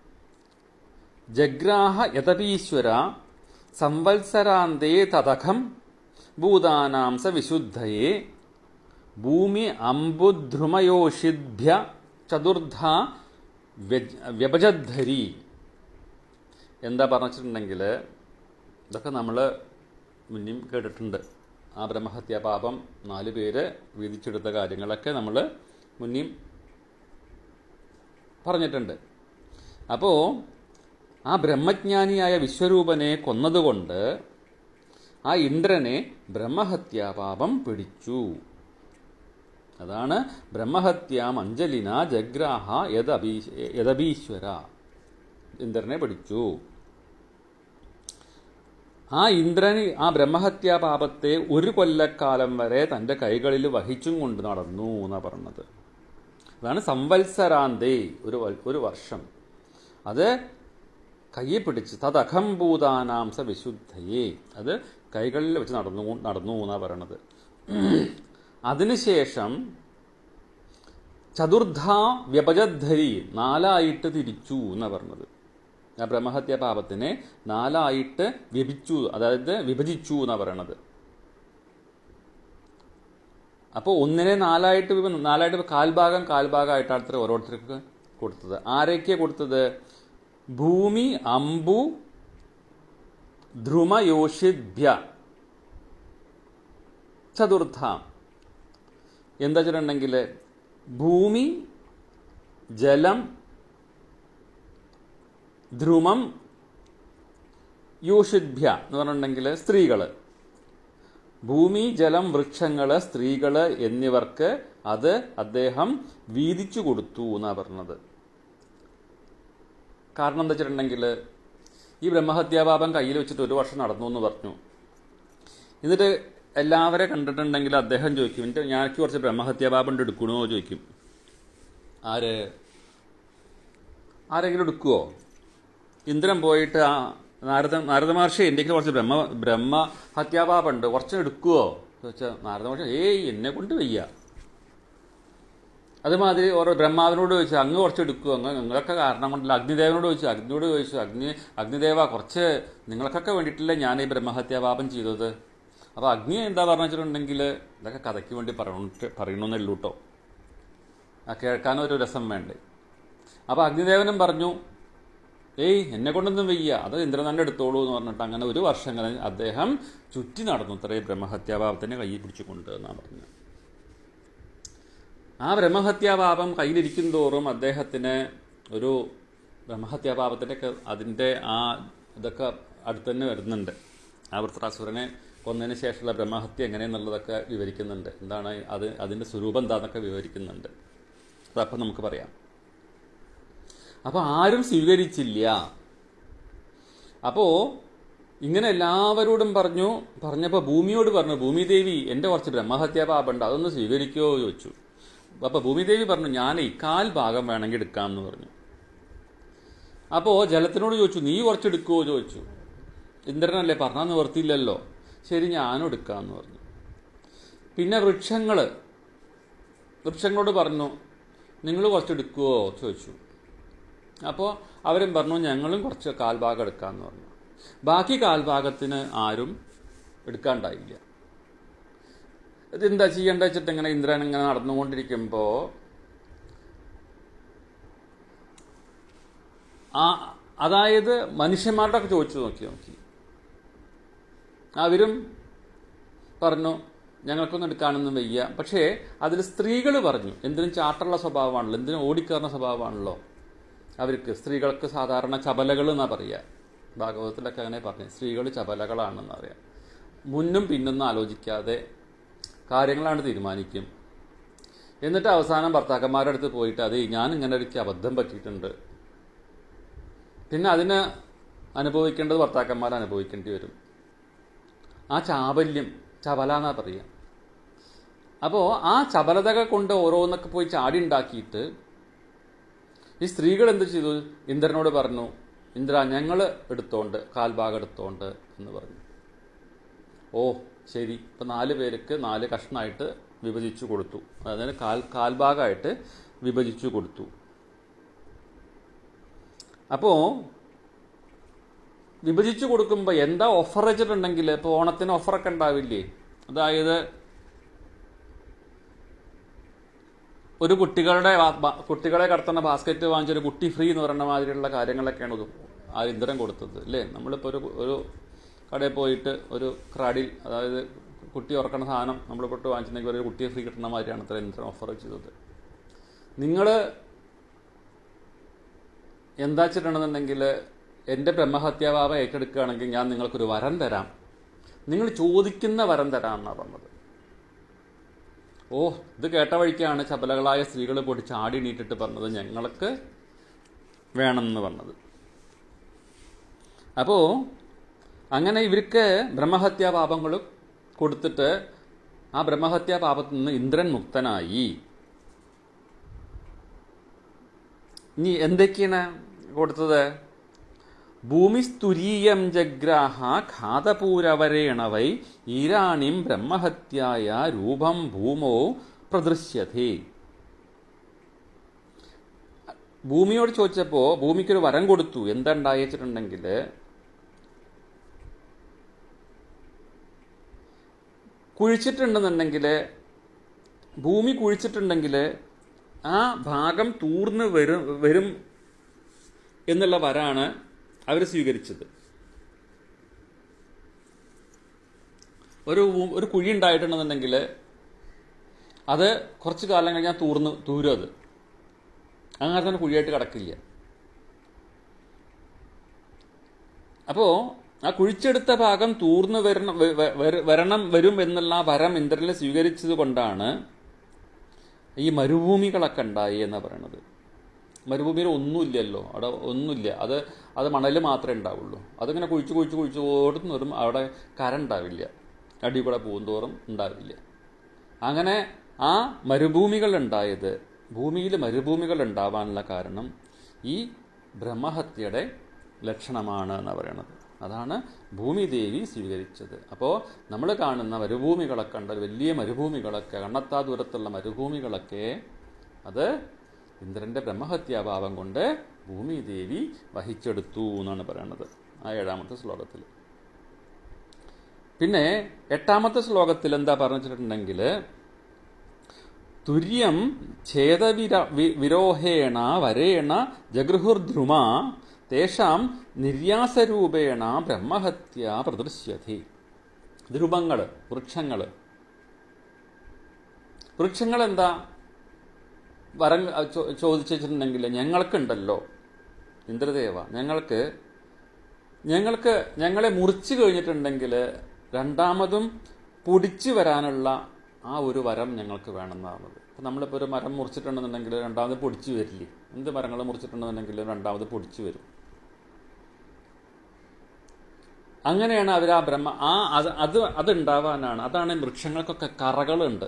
ജഗ്രാഹ യതപീശ്വര സംവത്സരാന്തേ തതഖം ഭൂതാനാം സ വിശുദ്ധയേ ഭൂമി അംബുദ്ധ്രുമയോഷിഭ്യ ചതുർധ വ്യജ- വ്യപജദ്ധരി എന്താ പറഞ്ഞിട്ടുണ്ടെങ്കിൽ ഇതൊക്കെ നമ്മൾ മുന്നും കേട്ടിട്ടുണ്ട് ആ ബ്രഹ്മഹത്യാ പാപം നാല് പേര് വിധിച്ചെടുത്ത കാര്യങ്ങളൊക്കെ നമ്മൾ മുന്നും പറഞ്ഞിട്ടുണ്ട് അപ്പോൾ ആ ബ്രഹ്മജ്ഞാനിയായ വിശ്വരൂപനെ കൊന്നതുകൊണ്ട് ആ ഇന്ദ്രനെ ബ്രഹ്മഹത്യാപാപം പിടിച്ചു അതാണ് ബ്രഹ്മഹത്യാം അഞ്ജലിന ജഗ്രാഹ യദബീ യദബീശ്വര ഇന്ദ്രനെ പിടിച്ചു ആ ഇന്ദ്രൻ ആ ബ്രഹ്മഹത്യാ പാപത്തെ ഒരു കൊല്ലക്കാലം വരെ തന്റെ കൈകളിൽ വഹിച്ചും കൊണ്ട് നടന്നു എന്നാ പറഞ്ഞത് അതാണ് സംവത്സരാന്തേ ഒരു വൽ- ഒരു വർഷം അത് കയ്യെ പിടിച്ച് തദഖംഭൂതാനാം സ വിശുദ്ധയെ അത് കൈകളിൽ വെച്ച് നടന്നു നടന്നു എന്നാ പറയണത് അതിനുശേഷം ചതുർധ വ്യപജദ്ധരി നാലായിട്ട് തിരിച്ചു എന്നാ പറഞ്ഞത് ആ ബ്രഹ്മഹത്യ പാപത്തിനെ നാലായിട്ട് വ്യഭിച്ചു അതായത് വിഭജിച്ചു എന്നാ പറയണത് അപ്പോൾ ഒന്നിനെ നാലായിട്ട് വിഭ- നാലായിട്ട് കാൽഭാഗം കാൽഭാഗമായിട്ടാണ് അത്ര ഓരോരുത്തർക്ക് കൊടുത്തത് ആരൊക്കെയാണ് കൊടുത്തത് ഭൂമി അമ്പു ധ്രുമയോഷിഭ്യ ചതുർത്ഥ എന്താ വെച്ചിട്ടുണ്ടെങ്കിൽ ഭൂമി ജലം ധ്രുമം യോഷിഭ്യ എന്ന് പറഞ്ഞിട്ടുണ്ടെങ്കിൽ സ്ത്രീകള് ഭൂമി ജലം വൃക്ഷങ്ങള് സ്ത്രീകള് എന്നിവർക്ക് അത് അദ്ദേഹം വീതിച്ചു കൊടുത്തു എന്നാ പറഞ്ഞത് കാരണം എന്താ വെച്ചിട്ടുണ്ടെങ്കിൽ ഈ ബ്രഹ്മഹത്യാപാപം കയ്യിൽ വെച്ചിട്ട് ഒരു വർഷം നടന്നു എന്ന് പറഞ്ഞു എന്നിട്ട് എല്ലാവരെ കണ്ടിട്ടുണ്ടെങ്കിൽ അദ്ദേഹം ചോദിക്കും എന്നിട്ട് ഞാനക്ക് കുറച്ച് ബ്രഹ്മഹത്യാപാപം ഉണ്ട് എടുക്കണോ ചോദിക്കും ആര് ആരെങ്കിലും എടുക്കുവോ ഇന്ദ്രൻ പോയിട്ട് ആ നാരദ നാരദ മഹർഷി എൻ്റെ കുറച്ച് ബ്രഹ്മ ബ്രഹ്മ ഹത്യാപാപുണ്ട് കുറച്ച് എടുക്കുവോ ചോദിച്ചാൽ നാരദ മഹർഷി ഏയ് എന്നെ കൊണ്ട് വയ്യ അതുമാതിരി ഓരോ ബ്രഹ്മാവിനോട് ചോദിച്ചു അങ്ങ് കുറച്ച് എടുക്കുമോ അങ്ങ് നിങ്ങളൊക്കെ കാരണം കൊണ്ടല്ല അഗ്നിദേവനോട് ചോദിച്ചു അഗ്നിയോട് ചോദിച്ചു അഗ്നി അഗ്നിദേവ കുറച്ച് നിങ്ങൾക്കൊക്കെ വേണ്ടിയിട്ടല്ലേ ഞാൻ ഈ ബ്രഹ്മഹത്യാപാപം ചെയ്തത് അപ്പോൾ അഗ്നി എന്താ പറഞ്ഞു വെച്ചിട്ടുണ്ടെങ്കിൽ ഇതൊക്കെ കഥയ്ക്ക് വേണ്ടി പറഞ്ഞിട്ട് പറയണമെന്നേ ഉള്ളൂ കേട്ടോ ആ കേൾക്കാനൊരു രസം വേണ്ടേ അപ്പോൾ അഗ്നിദേവനും പറഞ്ഞു ഏയ് എന്നെ കൊണ്ടൊന്നും വയ്യ അത് ഇന്ദ്രൻ തന്നെ എടുത്തോളൂ എന്ന് പറഞ്ഞിട്ട് അങ്ങനെ ഒരു വർഷം കഴിഞ്ഞ് അദ്ദേഹം ചുറ്റി നടന്നു ഇത്രയും ബ്രഹ്മഹത്യാപാപത്തിനെ കയ്യിൽ പിടിച്ചുകൊണ്ട് എന്നാണ് പറഞ്ഞത് ആ ബ്രഹ്മഹത്യാപാപം കയ്യിലിരിക്കും തോറും അദ്ദേഹത്തിന് ഒരു ബ്രഹ്മഹത്യാപാപത്തിൻ്റെ ഒക്കെ അതിൻ്റെ ആ ഇതൊക്കെ അടുത്ത് തന്നെ വരുന്നുണ്ട് ആ വൃത്രാസുരനെ കൊന്നതിന് ശേഷമുള്ള ബ്രഹ്മഹത്യ എങ്ങനെയെന്നുള്ളതൊക്കെ വിവരിക്കുന്നുണ്ട് എന്താണ് അത് അതിൻ്റെ സ്വരൂപം എന്താണെന്നൊക്കെ വിവരിക്കുന്നുണ്ട് അതപ്പം നമുക്ക് പറയാം അപ്പോൾ ആരും സ്വീകരിച്ചില്ല അപ്പോൾ ഇങ്ങനെ എല്ലാവരോടും പറഞ്ഞു പറഞ്ഞപ്പോൾ ഭൂമിയോട് പറഞ്ഞു ഭൂമിദേവി എൻ്റെ കുറച്ച് ബ്രഹ്മഹത്യാപാപുണ്ട് അതൊന്ന് സ്വീകരിക്കുമോ ചോദിച്ചു അപ്പോൾ ഭൂമിദേവി പറഞ്ഞു ഞാൻ ഈ കാൽ ഭാഗം വേണമെങ്കിൽ എടുക്കാം എന്ന് പറഞ്ഞു അപ്പോൾ ജലത്തിനോട് ചോദിച്ചു നീ കുറച്ച് എടുക്കുമോ ചോദിച്ചു ഇന്ദ്രനല്ലേ പറഞ്ഞാൽ നിവർത്തിയില്ലല്ലോ ശരി ഞാനും എടുക്കാമെന്ന് പറഞ്ഞു പിന്നെ വൃക്ഷങ്ങൾ വൃക്ഷങ്ങളോട് പറഞ്ഞു നിങ്ങൾ കുറച്ച് എടുക്കുമോ ചോദിച്ചു അപ്പോൾ അവരും പറഞ്ഞു ഞങ്ങളും കുറച്ച് കാൽഭാഗം എടുക്കാമെന്ന് പറഞ്ഞു ബാക്കി കാൽഭാഗത്തിന് ആരും എടുക്കാണ്ടായില്ല ഇതെന്താ ചെയ്യേണ്ട വെച്ചിട്ട് ഇങ്ങനെ ഇന്ദ്രൻ ഇങ്ങനെ നടന്നുകൊണ്ടിരിക്കുമ്പോൾ ആ അതായത് മനുഷ്യന്മാരുടെ ഒക്കെ ചോദിച്ചു നോക്കി നോക്കി അവരും പറഞ്ഞു ഞങ്ങൾക്കൊന്നും എടുക്കാനൊന്നും വയ്യ പക്ഷേ അതിൽ സ്ത്രീകൾ പറഞ്ഞു എന്തിനും ചാട്ടുള്ള സ്വഭാവമാണല്ലോ എന്തിനും ഓടിക്കയറുന്ന സ്വഭാവമാണല്ലോ അവർക്ക് സ്ത്രീകൾക്ക് സാധാരണ ചപലകൾ എന്നാ പറയുക ഭാഗവതത്തിലൊക്കെ അങ്ങനെ പറഞ്ഞു സ്ത്രീകൾ ചപലകളാണെന്ന് പറയാം മുന്നും പിന്നൊന്നും ആലോചിക്കാതെ കാര്യങ്ങളാണ് തീരുമാനിക്കും എന്നിട്ട് അവസാനം ഭർത്താക്കന്മാരുടെ അടുത്ത് പോയിട്ട് അത് ഞാൻ ഇങ്ങനെ ഒരിക്കൽ അബദ്ധം പറ്റിയിട്ടുണ്ട് പിന്നെ അതിന് അനുഭവിക്കേണ്ടത് ഭർത്താക്കന്മാർ അനുഭവിക്കേണ്ടി വരും ആ ചാബല്യം ചപല എന്നാ പറയുക അപ്പോൾ ആ ചപലതകൾ കൊണ്ട് ഓരോന്നൊക്കെ പോയി ചാടി ഉണ്ടാക്കിയിട്ട് ഈ സ്ത്രീകൾ എന്ത് ചെയ്തു ഇന്ദ്രനോട് പറഞ്ഞു ഇന്ദ്ര ഞങ്ങൾ എടുത്തോണ്ട് കാൽഭാഗം എടുത്തോണ്ട് എന്ന് പറഞ്ഞു ഓ ശരി ഇപ്പം നാല് പേർക്ക് നാല് കഷ്ണമായിട്ട് വിഭജിച്ചു കൊടുത്തു അതായത് കാൽ കാൽഭാഗമായിട്ട് വിഭജിച്ചു കൊടുത്തു അപ്പോൾ വിഭജിച്ചു കൊടുക്കുമ്പോൾ എന്താ ഓഫർ വെച്ചിട്ടുണ്ടെങ്കിൽ ഇപ്പോൾ ഓണത്തിന് ഓഫറൊക്കെ ഉണ്ടാവില്ലേ അതായത് ഒരു കുട്ടികളുടെ വാ- ബാ- കുട്ടികളെ കടത്തുന്ന ബാസ്ക്കറ്റ് വാങ്ങിച്ചൊരു കുട്ടി ഫ്രീ എന്ന് പറയുന്ന മാതിരിയുള്ള കാര്യങ്ങളൊക്കെയാണ് ഇത് ആ ഇന്ധനം കൊടുത്തത് അല്ലേ നമ്മളിപ്പോൾ ഒരു ഒരു കടയിൽ പോയിട്ട് ഒരു ക്രാഡിൽ അതായത് കുട്ടി ഉറക്കണ സാധനം നമ്മൾ പൊട്ട് വാങ്ങിച്ചിട്ടുണ്ടെങ്കിൽ ഒരു കുട്ടിയെ ഫ്രീ കിട്ടുന്ന മാതിരിയാണ് ഇത്ര ഇന്ധനം ഓഫർ ചെയ്തത് നിങ്ങൾ എന്താ വെച്ചിട്ടുണ്ടെന്നുണ്ടെങ്കിൽ എൻ്റെ ബ്രഹ്മഹത്യാഭാവ ഏറ്റെടുക്കുകയാണെങ്കിൽ ഞാൻ നിങ്ങൾക്കൊരു വരം തരാം നിങ്ങൾ ചോദിക്കുന്ന വരം തരാം എന്നാണ് പറഞ്ഞത് ഓ ഇത് കേട്ട വഴിക്കാണ് ചപലകളായ സ്ത്രീകൾ പൊടി ചാടി നീട്ടിട്ട് പറഞ്ഞത് ഞങ്ങൾക്ക് വേണമെന്ന് പറഞ്ഞത് അപ്പോൾ അങ്ങനെ ഇവർക്ക് ബ്രഹ്മഹത്യാ പാപങ്ങൾ കൊടുത്തിട്ട് ആ ബ്രഹ്മഹത്യാ പാപത്തിൽ നിന്ന് ഇന്ദ്രൻ മുക്തനായി ഇനി എന്തൊക്കെയാണ് കൊടുത്തത് ഭൂമിസ്തുരീയം ജഗ്രാഹ ഘാതപൂരവരേണവൈ ഈരാണിം ബ്രഹ്മഹത്യായ രൂപം ഭൂമോ പ്രദൃശ്യതേ ഭൂമിയോട് ചോദിച്ചപ്പോൾ ഭൂമിക്കൊരു വരം കൊടുത്തു എന്താ ഉണ്ടായിച്ചിട്ടുണ്ടെങ്കിൽ കുഴിച്ചിട്ടുണ്ടെന്നുണ്ടെങ്കിൽ ഭൂമി കുഴിച്ചിട്ടുണ്ടെങ്കിൽ ആ ഭാഗം തൂർന്ന് വരും വരും എന്നുള്ള വരാണ് അവർ സ്വീകരിച്ചത് ഒരു ഊ- ഒരു കുഴി ഉണ്ടായിട്ടുണ്ടെന്നുണ്ടെങ്കിൽ അത് കുറച്ച് കാലം കഴിഞ്ഞാൽ തൂർന്ന് തൂരും അത് അങ്ങനെ തന്നെ കുഴിയായിട്ട് കിടക്കില്ല അപ്പോൾ ആ കുഴിച്ചെടുത്ത ഭാഗം തൂർന്ന് വരണം വ- വ- വര- വരണം വരും എന്നുള്ള ആ വരം ഇന്ദ്രനിൽ സ്വീകരിച്ചത് കൊണ്ടാണ് ഈ മരുഭൂമികളൊക്കെ ഉണ്ടായി എന്ന് പറയണത് മരുഭൂമിയിൽ ഒന്നുമില്ലല്ലോ അവിടെ ഒന്നുമില്ല അത് അത് മണൽ മാത്രമേ ഉണ്ടാവുള്ളൂ അതിങ്ങനെ കുഴിച്ച് കുഴിച്ച് കുഴിച്ച് ഓടുന്നവരും അവിടെ കര ഉണ്ടാവില്ല അടി കൂടെ പോകുന്തോറും ഉണ്ടാവില്ല അങ്ങനെ ആ മരുഭൂമികൾ ഉണ്ടായത് ഭൂമിയിൽ മരുഭൂമികൾ ഉണ്ടാവാനുള്ള കാരണം ഈ ബ്രഹ്മഹത്യയുടെ ലക്ഷണമാണ് എന്ന് പറയണത് അതാണ് ഭൂമിദേവി സ്വീകരിച്ചത് അപ്പോൾ നമ്മൾ കാണുന്ന മരുഭൂമികളൊക്കെ ഉണ്ട് വലിയ മരുഭൂമികളൊക്കെ കണ്ണത്താ ദൂരത്തുള്ള മരുഭൂമികളൊക്കെ അത് ഇന്ദ്രന്റെ ബ്രഹ്മഹത്യാഭാവം കൊണ്ട് ഭൂമിദേവി വഹിച്ചെടുത്തു എന്നാണ് പറയുന്നത് ആ ഏഴാമത്തെ ശ്ലോകത്തിൽ പിന്നെ എട്ടാമത്തെ ശ്ലോകത്തിൽ എന്താ പറഞ്ഞിട്ടുണ്ടെങ്കിൽ തുര്യം ഛേദവിര വി- വിരോഹേണ വരേണ ജഗൃഹുർധ്രുമ തേഷാം നിര്യാസരൂപേണ ബ്രഹ്മഹത്യ പ്രദൃശ്യതി ധ്രുവങ്ങൾ വൃക്ഷങ്ങൾ വൃക്ഷങ്ങൾ എന്താ വരം ചോ- ചോദിച്ചിട്ടുണ്ടെങ്കിൽ ഞങ്ങൾക്കുണ്ടല്ലോ ഇന്ദ്രദേവ ഞങ്ങൾക്ക് ഞങ്ങൾക്ക് ഞങ്ങളെ മുറിച്ചു കഴിഞ്ഞിട്ടുണ്ടെങ്കിൽ രണ്ടാമതും പൊടിച്ചു വരാനുള്ള ആ ഒരു വരം ഞങ്ങൾക്ക് വേണമെന്നാണത് ഇപ്പം നമ്മളിപ്പോൾ ഒരു മരം മുറിച്ചിട്ടുണ്ടെന്നുണ്ടെങ്കിൽ രണ്ടാമത് പൊടിച്ചു വരില്ലേ എന്ത് മരങ്ങൾ മുറിച്ചിട്ടുണ്ടെന്നുണ്ടെങ്കിൽ രണ്ടാമത് പൊടിച്ചു വരും അങ്ങനെയാണ് അവർ ആ ബ്രഹ്മ ആ അത് അത് അതുണ്ടാവാനാണ് അതാണ് വൃക്ഷങ്ങൾക്കൊക്കെ കറകളുണ്ട്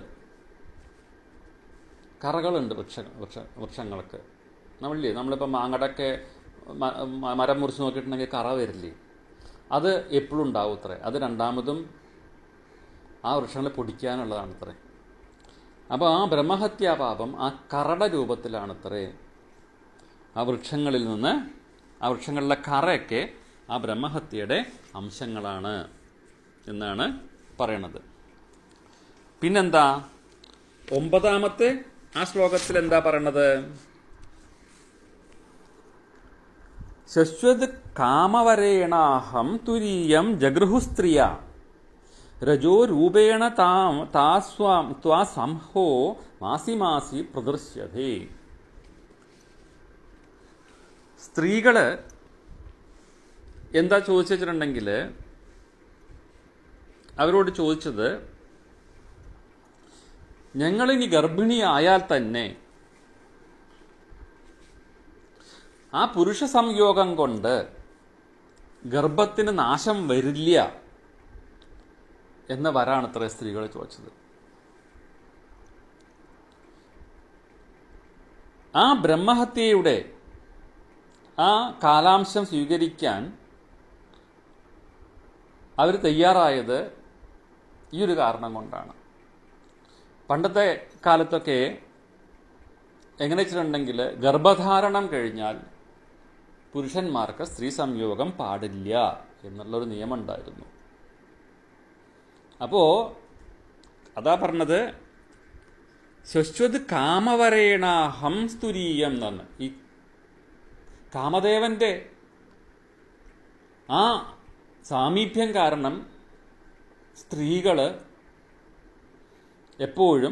കറകളുണ്ട് വൃക്ഷ വൃക്ഷ വൃക്ഷങ്ങൾക്ക് നമ്മളില്ലേ നമ്മളിപ്പോൾ മാങ്ങടൊക്കെ മ- മ- മരം മുറിച്ച് നോക്കിയിട്ടുണ്ടെങ്കിൽ കറ വരില്ലേ അത് എപ്പോഴും ഉണ്ടാവും അത്രേ അത് രണ്ടാമതും ആ വൃക്ഷങ്ങളെ പൊടിക്കാനുള്ളതാണ് അത്രേ അപ്പോൾ ആ ബ്രഹ്മഹത്യാപാപം ആ കറട രൂപത്തിലാണ് അത്രേ ആ വൃക്ഷങ്ങളിൽ നിന്ന് ആ വൃക്ഷങ്ങളിലെ കറയൊക്കെ ആ ബ്രഹ്മഹത്യയുടെ അംശങ്ങളാണ് എന്നാണ് പറയണത് പിന്നെന്താ ഒമ്പതാമത്തെ ആ ശ്ലോകത്തിൽ എന്താ പറയണത് ശശ്വത് കാമവരേണാഹം തുരീയം ജഗൃഹുസ്ത്രിയ രജോ രൂപേണ താം താസ്വാം ത്വാ സംഹോ മാസി മാസി പ്രദർശ്യതേ സ്ത്രീകള് എന്താ ചോദിച്ചു വെച്ചിട്ടുണ്ടെങ്കിൽ അവരോട് ചോദിച്ചത് ഞങ്ങളിനി ഗർഭിണിയായാൽ തന്നെ ആ പുരുഷ സംയോഗം കൊണ്ട് ഗർഭത്തിന് നാശം വരില്ല എന്ന വരാണത്ര സ്ത്രീകൾ ചോദിച്ചത് ആ ബ്രഹ്മഹത്യയുടെ ആ കാലാംശം സ്വീകരിക്കാൻ അവർ തയ്യാറായത് ഈ ഒരു കാരണം കൊണ്ടാണ് പണ്ടത്തെ കാലത്തൊക്കെ എങ്ങനെ വെച്ചിട്ടുണ്ടെങ്കിൽ ഗർഭധാരണം കഴിഞ്ഞാൽ പുരുഷന്മാർക്ക് സ്ത്രീ സംയോഗം പാടില്ല എന്നുള്ളൊരു നിയമം ഉണ്ടായിരുന്നു അപ്പോ അതാ പറഞ്ഞത് ശശ്വത് കാമവരേണാഹം സ്തുരീയം എന്നാണ് ഈ കാമദേവന്റെ ആ സാമീപ്യം കാരണം സ്ത്രീകള് എപ്പോഴും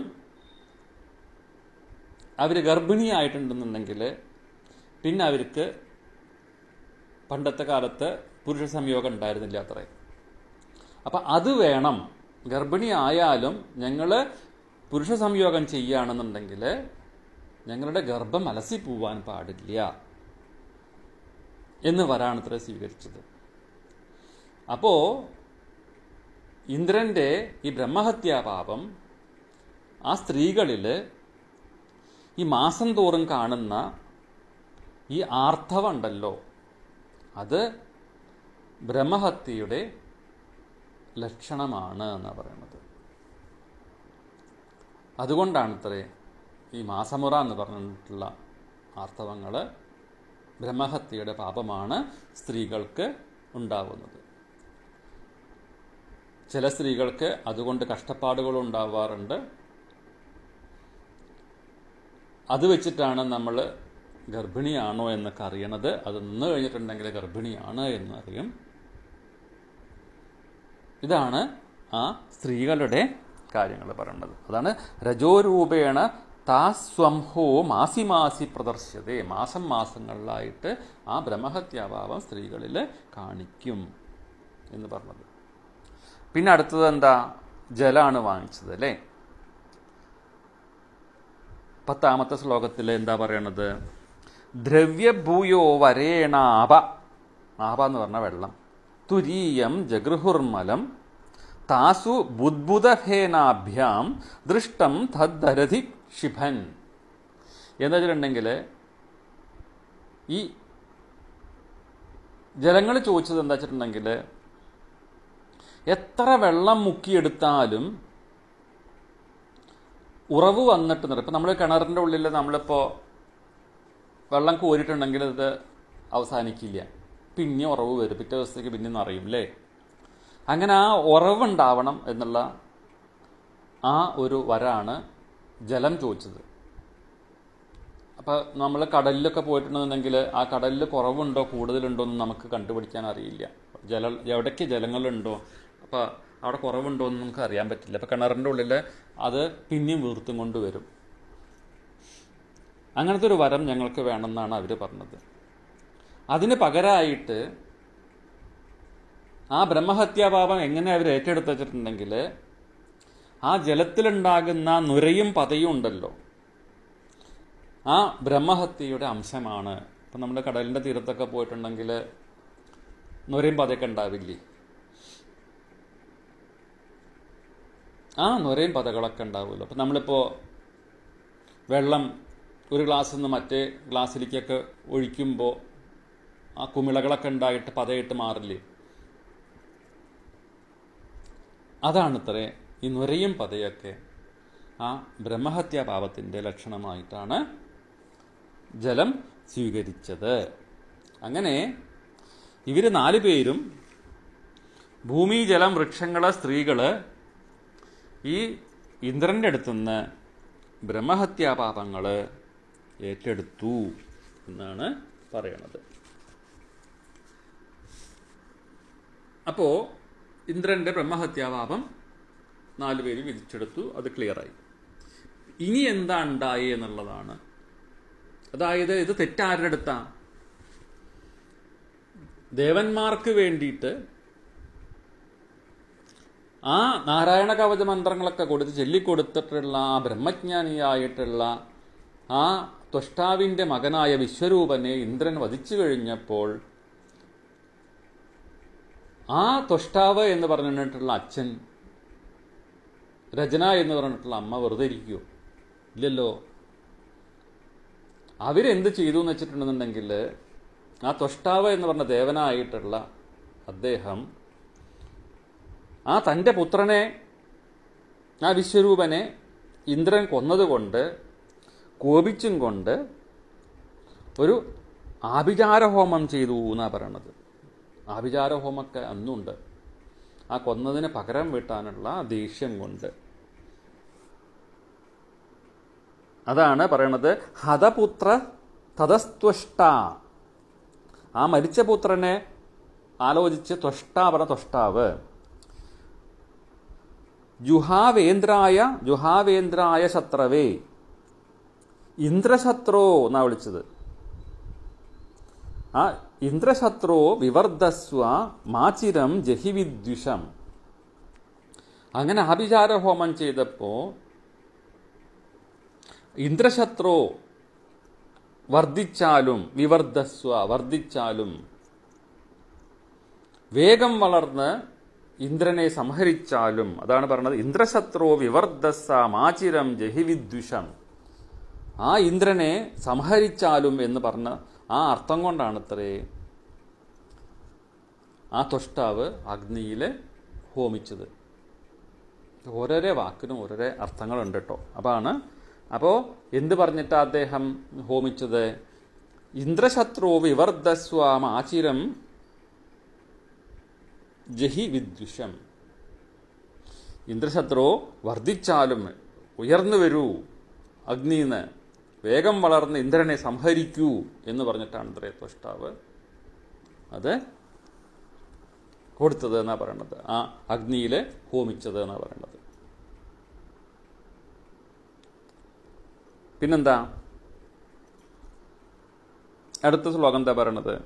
അവർ ഗർഭിണിയായിട്ടുണ്ടെന്നുണ്ടെങ്കിൽ പിന്നെ അവർക്ക് പണ്ടത്തെ കാലത്ത് പുരുഷ സംയോഗം ഉണ്ടായിരുന്നില്ല അത്രേ അപ്പം അത് വേണം ഗർഭിണി ആയാലും ഞങ്ങൾ പുരുഷ സംയോഗം ചെയ്യുകയാണെന്നുണ്ടെങ്കിൽ ഞങ്ങളുടെ ഗർഭം അലസി പോവാൻ പാടില്ല എന്ന് വരാണത്രേ സ്വീകരിച്ചത് അപ്പോ ഇന്ദ്രന്റെ ഈ ബ്രഹ്മഹത്യാപാപം ആ സ്ത്രീകളിൽ ഈ മാസം തോറും കാണുന്ന ഈ ആർത്തവം ഉണ്ടല്ലോ അത് ബ്രഹ്മഹത്യയുടെ ലക്ഷണമാണ് എന്നാണ് പറയുന്നത് അതുകൊണ്ടാണ് ഇത്രേ ഈ മാസമുറ എന്ന് പറഞ്ഞിട്ടുള്ള ആർത്തവങ്ങൾ ബ്രഹ്മഹത്യയുടെ പാപമാണ് സ്ത്രീകൾക്ക് ഉണ്ടാവുന്നത് ചില സ്ത്രീകൾക്ക് അതുകൊണ്ട് കഷ്ടപ്പാടുകൾ ഉണ്ടാവാറുണ്ട് അത് വെച്ചിട്ടാണ് നമ്മൾ ഗർഭിണിയാണോ എന്നൊക്കെ അറിയണത് അത് നിന്ന് കഴിഞ്ഞിട്ടുണ്ടെങ്കിൽ ഗർഭിണിയാണ് എന്നറിയും ഇതാണ് ആ സ്ത്രീകളുടെ കാര്യങ്ങൾ പറയുന്നത് അതാണ് രജോരൂപേണ താസ്വംഹോ മാസി മാസി പ്രദർശ്യതേ മാസം മാസങ്ങളിലായിട്ട് ആ ബ്രഹ്മഹത്യാഭാവം സ്ത്രീകളിൽ കാണിക്കും എന്ന് പറഞ്ഞത് പിന്നെ അടുത്തത് എന്താ ജലാണ് വാങ്ങിച്ചത് അല്ലേ പത്താമത്തെ ശ്ലോകത്തിൽ എന്താ പറയണത് ദ്രവ്യഭൂയോ വരേണ ആപ ആപ എന്ന് പറഞ്ഞ വെള്ളം തുരീയം ജഗൃഹുർമലം താസു ബുദ്ബുദഭേനാഭ്യാം ദൃഷ്ടം തദ്ധരധി ക്ഷിഭൻ എന്ന് വെച്ചിട്ടുണ്ടെങ്കിൽ ഈ ജലങ്ങൾ ചോദിച്ചത് എന്താ വെച്ചിട്ടുണ്ടെങ്കിൽ എത്ര വെള്ളം മുക്കിയെടുത്താലും ഉറവ് വന്നിട്ട് നിർത്തും ഇപ്പം നമ്മൾ കിണറിൻ്റെ ഉള്ളിൽ നമ്മളിപ്പോൾ വെള്ളം കോരിയിട്ടുണ്ടെങ്കിൽ ഇത് അവസാനിക്കില്ല പിന്നെ ഉറവ് വരും പിറ്റേ ദിവസത്തേക്ക് പിന്നെ നിറയും അല്ലേ അങ്ങനെ ആ ഉറവുണ്ടാവണം എന്നുള്ള ആ ഒരു വരാണ് ജലം ചോദിച്ചത് അപ്പോൾ നമ്മൾ കടലിലൊക്കെ പോയിട്ടുണ്ടെന്നുണ്ടെങ്കിൽ ആ കടലിൽ കുറവുണ്ടോ കൂടുതലുണ്ടോ എന്ന് നമുക്ക് കണ്ടുപിടിക്കാൻ അറിയില്ല ജല എവിടേക്ക് ജലങ്ങളുണ്ടോ അപ്പോൾ അവിടെ കുറവുണ്ടോ എന്ന് നമുക്ക് അറിയാൻ പറ്റില്ല അപ്പോൾ കിണറിൻ്റെ ഉള്ളിൽ അത് പിന്നെയും വീർത്തും കൊണ്ട് വരും അങ്ങനത്തെ ഒരു വരം ഞങ്ങൾക്ക് വേണമെന്നാണ് അവർ പറഞ്ഞത് അതിന് പകരമായിട്ട് ആ ബ്രഹ്മഹത്യാപാപം എങ്ങനെ അവർ ഏറ്റെടുത്ത് വെച്ചിട്ടുണ്ടെങ്കിൽ ആ ജലത്തിലുണ്ടാകുന്ന നുരയും പതയും ഉണ്ടല്ലോ ആ ബ്രഹ്മഹത്യയുടെ അംശമാണ് ഇപ്പം നമ്മൾ കടലിൻ്റെ തീരത്തൊക്കെ പോയിട്ടുണ്ടെങ്കിൽ നുരയും പതയൊക്കെ ഉണ്ടാവില്ലേ ആ നുരയും പതകളൊക്കെ ഉണ്ടാവുമല്ലോ അപ്പം നമ്മളിപ്പോൾ വെള്ളം ഒരു ഗ്ലാസ്സിൽ നിന്ന് മറ്റേ ഗ്ലാസ്സിലേക്കൊക്കെ ഒഴിക്കുമ്പോൾ ആ കുമിളകളൊക്കെ ഉണ്ടായിട്ട് പതയിട്ട് മാറില്ലേ അതാണത്രേ ഈ നുരയും പതയൊക്കെ ആ ബ്രഹ്മഹത്യാപാപത്തിൻ്റെ ലക്ഷണമായിട്ടാണ് ജലം സ്വീകരിച്ചത് അങ്ങനെ ഇവർ നാല് പേരും ഭൂമി ജലം വൃക്ഷങ്ങള് സ്ത്രീകള് ഈ ഇന്ദ്രൻ്റെ അടുത്തുനിന്ന് ബ്രഹ്മഹത്യാപാപങ്ങൾ ഏറ്റെടുത്തു എന്നാണ് പറയണത് അപ്പോൾ ഇന്ദ്രൻ്റെ ബ്രഹ്മഹത്യാപാപം നാലുപേര് വിധിച്ചെടുത്തു അത് ക്ലിയറായി ഇനി എന്താ ഉണ്ടായി എന്നുള്ളതാണ് അതായത് ഇത് തെറ്റാരുടെ അടുത്താ ദേവന്മാർക്ക് വേണ്ടിയിട്ട് ആ നാരായണ കവച മന്ത്രങ്ങളൊക്കെ കൊടുത്ത് ചൊല്ലിക്കൊടുത്തിട്ടുള്ള ആ ബ്രഹ്മജ്ഞാനിയായിട്ടുള്ള ആ ത്വഷ്ടാവിൻ്റെ മകനായ വിശ്വരൂപനെ ഇന്ദ്രൻ വധിച്ചു കഴിഞ്ഞപ്പോൾ ആ ത്വഷ്ടാവ് എന്ന് പറഞ്ഞിട്ടുള്ള അച്ഛൻ രചന എന്ന് പറഞ്ഞിട്ടുള്ള അമ്മ വെറുതെ ഇരിക്കുമോ ഇല്ലല്ലോ അവരെന്ത് ചെയ്തു എന്ന് വെച്ചിട്ടുണ്ടെന്നുണ്ടെങ്കിൽ ആ ത്വഷ്ടാവ് എന്ന് പറഞ്ഞ ദേവനായിട്ടുള്ള അദ്ദേഹം ആ തൻ്റെ പുത്രനെ ആ വിശ്വരൂപനെ ഇന്ദ്രൻ കൊന്നതുകൊണ്ട് കോപിച്ചും കൊണ്ട് ഒരു ആഭിചാരഹോമം ചെയ്തു എന്നാണ് പറയണത് ആഭിചാരഹോമൊക്കെ അന്നുണ്ട് ആ കൊന്നതിന് പകരം വീട്ടാനുള്ള ദേഷ്യം കൊണ്ട് അതാണ് പറയണത് ഹതപുത്ര തതസ്ത്വഷ്ട ആ മരിച്ച പുത്രനെ ആലോചിച്ച് ത്വഷ്ടാ പറഞ്ഞ ത്വഷ്ടാവ് ജുഹാവേന്ദ്രായ ജുഹാവേന്ദ്രായ ശത്രവേ ഇന്ദ്രശത്രോ എന്നാ വിളിച്ചത് ആ ഇന്ദ്രശത്രോ വിവർദ്ധസ്വ മാചിരം ജഹിവിദ്വിഷം അങ്ങനെ ആഭിചാര ഹോമം ചെയ്തപ്പോൾ ഇന്ദ്രശത്രോ വർദ്ധിച്ചാലും വിവർദ്ധസ്വ വർദ്ധിച്ചാലും വേഗം വളർന്ന് ഇന്ദ്രനെ സംഹരിച്ചാലും അതാണ് പറഞ്ഞത് ഇന്ദ്രശത്രോ വിവർദ്ധസ്സ മാചിരം ജഹിവിദ്വിഷം ആ ഇന്ദ്രനെ സംഹരിച്ചാലും എന്ന് പറഞ്ഞ ആ അർത്ഥം കൊണ്ടാണ് അത്രേ ആ ത്വഷ്ടാവ് അഗ്നിയിൽ ഹോമിച്ചത് ഓരോരോ വാക്കിനും ഓരോരോ അർത്ഥങ്ങളുണ്ട് കേട്ടോ അപ്പാണ് അപ്പോൾ എന്ത് പറഞ്ഞിട്ടാ അദ്ദേഹം ഹോമിച്ചത് ഇന്ദ്രശത്രോ വിവർദ്ധസ്വാം ആചിരം ജഹി വിദ്വിഷം ഇന്ദ്രശത്രോ വർദ്ധിച്ചാലും ഉയർന്നു വരൂ അഗ്നിന്ന് വേഗം വളർന്ന് ഇന്ദ്രനെ സംഹരിക്കൂ എന്ന് പറഞ്ഞിട്ടാണ് ഇത്രേ ത്വഷ്ടാവ് അത് കൊടുത്തത് എന്നാ പറയണത് ആ അഗ്നിയിൽ ഹോമിച്ചത് എന്നാ പറയണത് പിന്നെന്താ അടുത്ത ശ്ലോകം എന്താ പറയണത്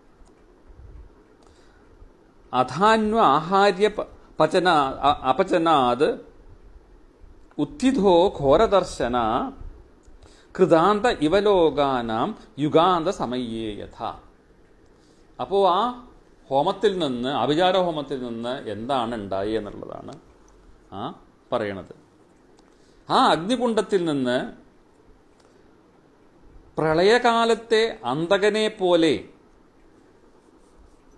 അധാന്വ ആഹാര്യ പ- പചന അ- അപചനാത് ഉത്ഥിതോ ഘോരദർശന കൃതാന്ത ഇവലോകാനാം യുഗാന്ത സമയേ യഥ അപ്പോൾ ആ ഹോമത്തിൽ നിന്ന് അഭിചാര ഹോമത്തിൽ നിന്ന് എന്താണ് ഉണ്ടായി എന്നുള്ളതാണ് ആ പറയണത് ആ അഗ്നികുണ്ഡത്തിൽ നിന്ന് പ്രളയകാലത്തെ അന്തകനെ പോലെ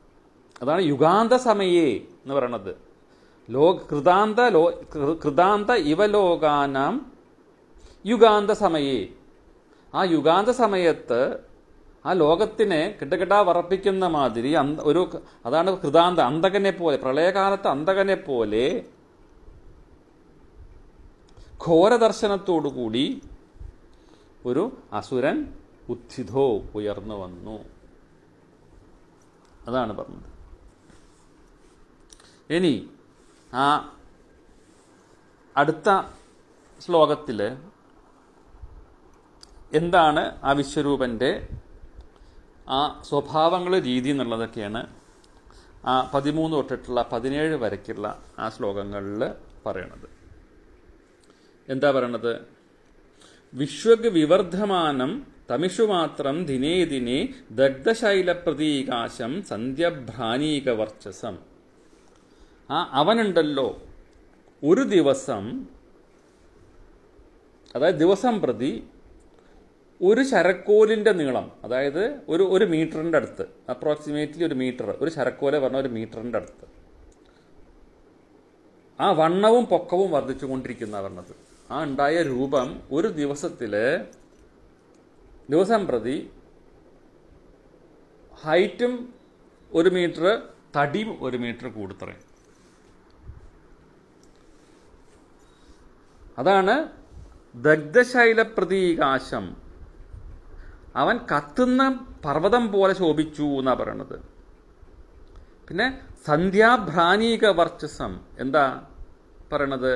അതാണ് യുഗാന്ത സമയേ എന്ന് പറയണത് ലോ കൃതാന്ത ലോ കൃ- കൃതാന്ത ഇവലോകാനാം യുഗാന്ത സമയേ ആ യുഗാന്ത സമയത്ത് ആ ലോകത്തിനെ കിട്ടകിട്ടാ വറപ്പിക്കുന്ന മാതിരി അന്ത- ഒരു ക- അതാണ് കൃതാന്ത അന്തകനെ പോലെ പ്രളയകാലത്ത് അന്തകനെ പോലെ ഘോരദർശനത്തോടുകൂടി ഒരു അസുരൻ ഉത്ഥിതോ ഉയർന്നു വന്നു അതാണ് പറഞ്ഞത് ഇനി ആ അടുത്ത ശ്ലോകത്തിൽ എന്താണ് ആ വിശ്വരൂപൻ്റെ ആ സ്വഭാവങ്ങൾ രീതി എന്നുള്ളതൊക്കെയാണ് ആ പതിമൂന്ന് തൊട്ടിട്ടുള്ള പതിനേഴ് വരയ്ക്കുള്ള ആ ശ്ലോകങ്ങളിൽ പറയണത് എന്താ പറയണത് വിശ്വഗ് വിവർദ്ധമാനം തമിഷു മാത്രം ദിനേ ദിനേ ദഗ്ധശൈലപ്രതീകാശം സന്ധ്യഭ്രാനീക വർച്ചസം ആ അവനുണ്ടല്ലോ ഒരു ദിവസം അതായത് ദിവസം പ്രതി ഒരു ശരക്കോലിന്റെ നീളം അതായത് ഒരു ഒരു മീറ്ററിന്റെ അടുത്ത് അപ്രോക്സിമേറ്റ്ലി ഒരു മീറ്റർ ഒരു ശരക്കോല പറഞ്ഞ ഒരു മീറ്ററിന്റെ അടുത്ത് ആ വണ്ണവും പൊക്കവും വർദ്ധിച്ചുകൊണ്ടിരിക്കുന്ന പറഞ്ഞത് ആ ഉണ്ടായ രൂപം ഒരു ദിവസത്തില് ദിവസം പ്രതി ഹൈറ്റും ഒരു മീറ്റർ തടിയും ഒരു മീറ്റർ കൂടുതറേ അതാണ് ദഗ്ധശൈല പ്രതീകാശം അവൻ കത്തുന്ന പർവ്വതം പോലെ ശോഭിച്ചു എന്നാ പറയണത് പിന്നെ സന്ധ്യാഭ്രാനീക വർച്ചസം എന്താ പറയണത്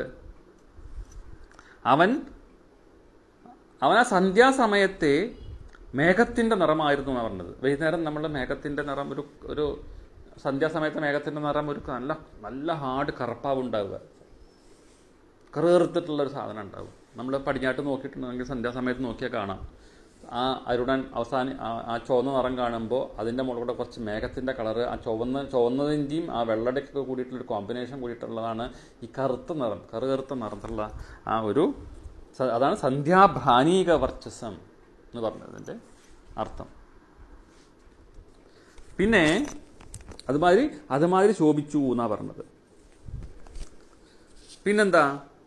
അവൻ അവൻ ആ സന്ധ്യാസമയത്തെ മേഘത്തിന്റെ നിറമായിരുന്നു എന്നാണ് പറഞ്ഞത് വൈകുന്നേരം നമ്മൾ മേഘത്തിന്റെ നിറം ഒരു ഒരു സന്ധ്യാസമയത്തെ മേഘത്തിന്റെ നിറം ഒരു നല്ല നല്ല ഹാർഡ് കറുപ്പാവ് ഉണ്ടാവുക കറുകറുത്തിട്ടുള്ള ഒരു സാധനം ഉണ്ടാവും നമ്മൾ പടിഞ്ഞാട്ട് നോക്കിയിട്ടുണ്ടെങ്കിൽ സന്ധ്യാസമയത്ത് നോക്കിയാൽ കാണാം ആ അരുണൻ അവസാനം ആ- ആ ചുവന്ന നിറം കാണുമ്പോൾ അതിൻ്റെ മുകളിൽ കൂടെ കുറച്ച് മേഘത്തിൻ്റെ കളറ് ആ ചുവന്ന ചുവന്നതിൻ്റെയും ആ വെള്ളടക്കൊക്കെ കൂടിയിട്ടുള്ള ഒരു കോമ്പിനേഷൻ കൂടിയിട്ടുള്ളതാണ് ഈ കറുത്ത നിറം കറുകറുത്ത നിറത്തിലുള്ള ആ ഒരു സ- അതാണ് സന്ധ്യാഭ്രാനീക വർച്ചസം എന്ന് പറഞ്ഞതിൻ്റെ അർത്ഥം പിന്നെ അതുമാതിരി അതുമാതിരി ശോഭിച്ചു എന്നാ പറഞ്ഞത് പിന്നെന്താ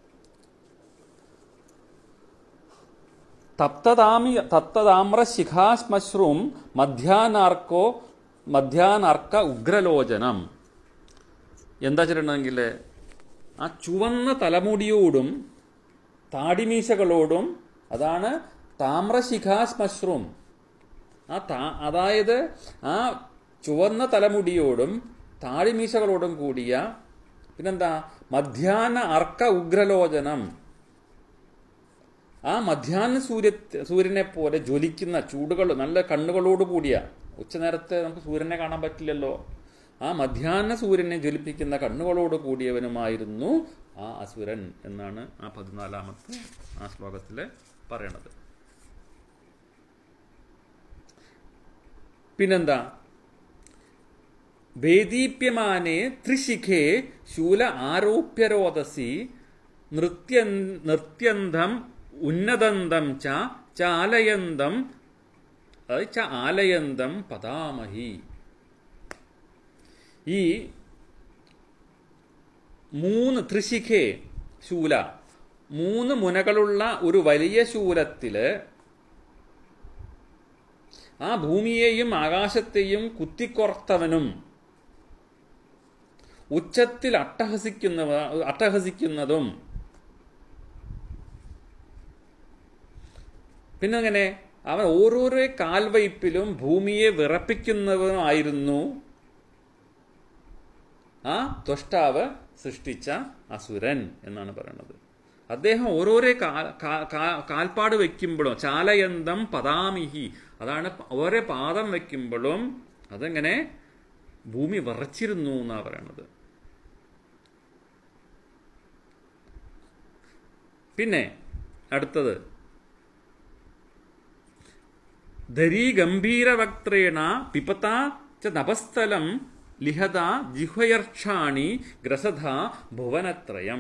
തപ്തതാമി തപ്തതാമ്ര ശിഖാശ്മശ്രൂം മധ്യാനാർക്കോ മധ്യാനാർക്ക ഉഗ്രലോചനം എന്താ വെച്ചിട്ടുണ്ടെങ്കിൽ ആ ചുവന്ന തലമുടിയോടും താടിമീശകളോടും അതാണ് താമ്രശിഖാശ്മശ്രൂം ആ താ അതായത് ആ ചുവന്ന തലമുടിയോടും താടിമീശകളോടും കൂടിയ പിന്നെന്താ മധ്യാഹ്ന അർക്ക ഉഗ്രലോചനം ആ മധ്യാഹ്ന സൂര്യ സൂര്യനെ പോലെ ജ്വലിക്കുന്ന ചൂടുകൾ നല്ല കണ്ണുകളോട് കൂടിയ ഉച്ചനേരത്തെ നമുക്ക് സൂര്യനെ കാണാൻ പറ്റില്ലല്ലോ ആ മധ്യാഹ്ന സൂര്യനെ ജ്വലിപ്പിക്കുന്ന കണ്ണുകളോട് കൂടിയവനുമായിരുന്നു ആ അസുരൻ എന്നാണ് ആ പതിനാലാമത്തെ ആ ശ്ലോകത്തിൽ പറയണത് പിന്നെന്താ വേദീപ്യമാനെ ത്രിശിഖേ ശൂല ആരോപ്യരോദസി നൃത്യ നൃത്യന്തം ഉന്നതന്തം ച ചാലയന്തം അത് ച ആലയന്തം പതാമഹി ഈ മൂന്ന് ത്രിശിഖേ ശൂല മൂന്ന് മുനകളുള്ള ഒരു വലിയ ശൂലത്തില് ആ ഭൂമിയെയും ആകാശത്തെയും കുത്തിക്കൊർത്തവനും ഉച്ചത്തിൽ അട്ടഹസിക്കുന്നവ അട്ടഹസിക്കുന്നതും പിന്നെ അങ്ങനെ അവൻ ഓരോരോ കാൽവയ്പിലും ഭൂമിയെ വിറപ്പിക്കുന്നവനുമായിരുന്നു ആ ത്വഷ്ടാവ് സൃഷ്ടിച്ച അസുരൻ എന്നാണ് പറയുന്നത് അദ്ദേഹം ഓരോരോ കാ- കാ- കാ- കാൽപ്പാട് വെക്കുമ്പോഴും ചാലയന്തം പതാമിഹി അതാണ് ഓരോ പാദം വെക്കുമ്പോഴും അതെങ്ങനെ ഭൂമി വിറച്ചിരുന്നു എന്നാ പറയണത് പിന്നെ അടുത്തത് ധരീ ഗംഭീരവക്ത്രേണ പിപത ച നഭസ്ഥലം ലിഹത ജിഹ്വയർക്ഷാണി ഗ്രസധ ഭുവനത്രയം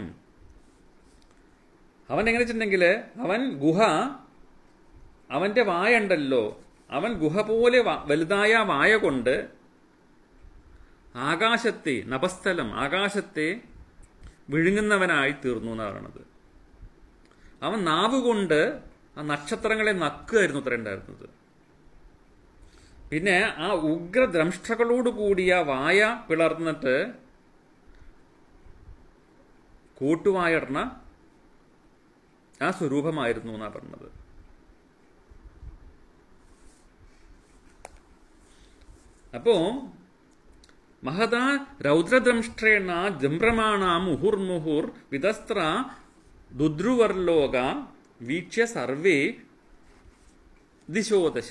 അവൻ എങ്ങനെ വെച്ചിട്ടുണ്ടെങ്കിൽ അവൻ ഗുഹ അവന്റെ വായ ഉണ്ടല്ലോ അവൻ ഗുഹ പോലെ വ- വലുതായ വായ കൊണ്ട് ആകാശത്തെ നഭസ്ഥലം ആകാശത്തെ വിഴുങ്ങുന്നവനായി തീർന്നു എന്നാണ് പറയണത് അവൻ നാവ് കൊണ്ട് ആ നക്ഷത്രങ്ങളെ നക്കുകയായിരുന്നു അത്ര ഉണ്ടായിരുന്നത് പിന്നെ ആ ഉഗ്രദ്രംഷ്ടകളോട് കൂടിയ വായ പിളർന്നിട്ട് കൂട്ടുവായടണ ആ സ്വരൂപമായിരുന്നു എന്നാ പറഞ്ഞത് അപ്പോ മഹതാ രൗദ്രദ്രംഷ്ട്രേണ ജംഭ്രമാണ മുഹുർമുഹുർ വിതസ്ത്ര ദുദ്രുവർലോക വീക്ഷ്യ സർവേ ദിശോദശ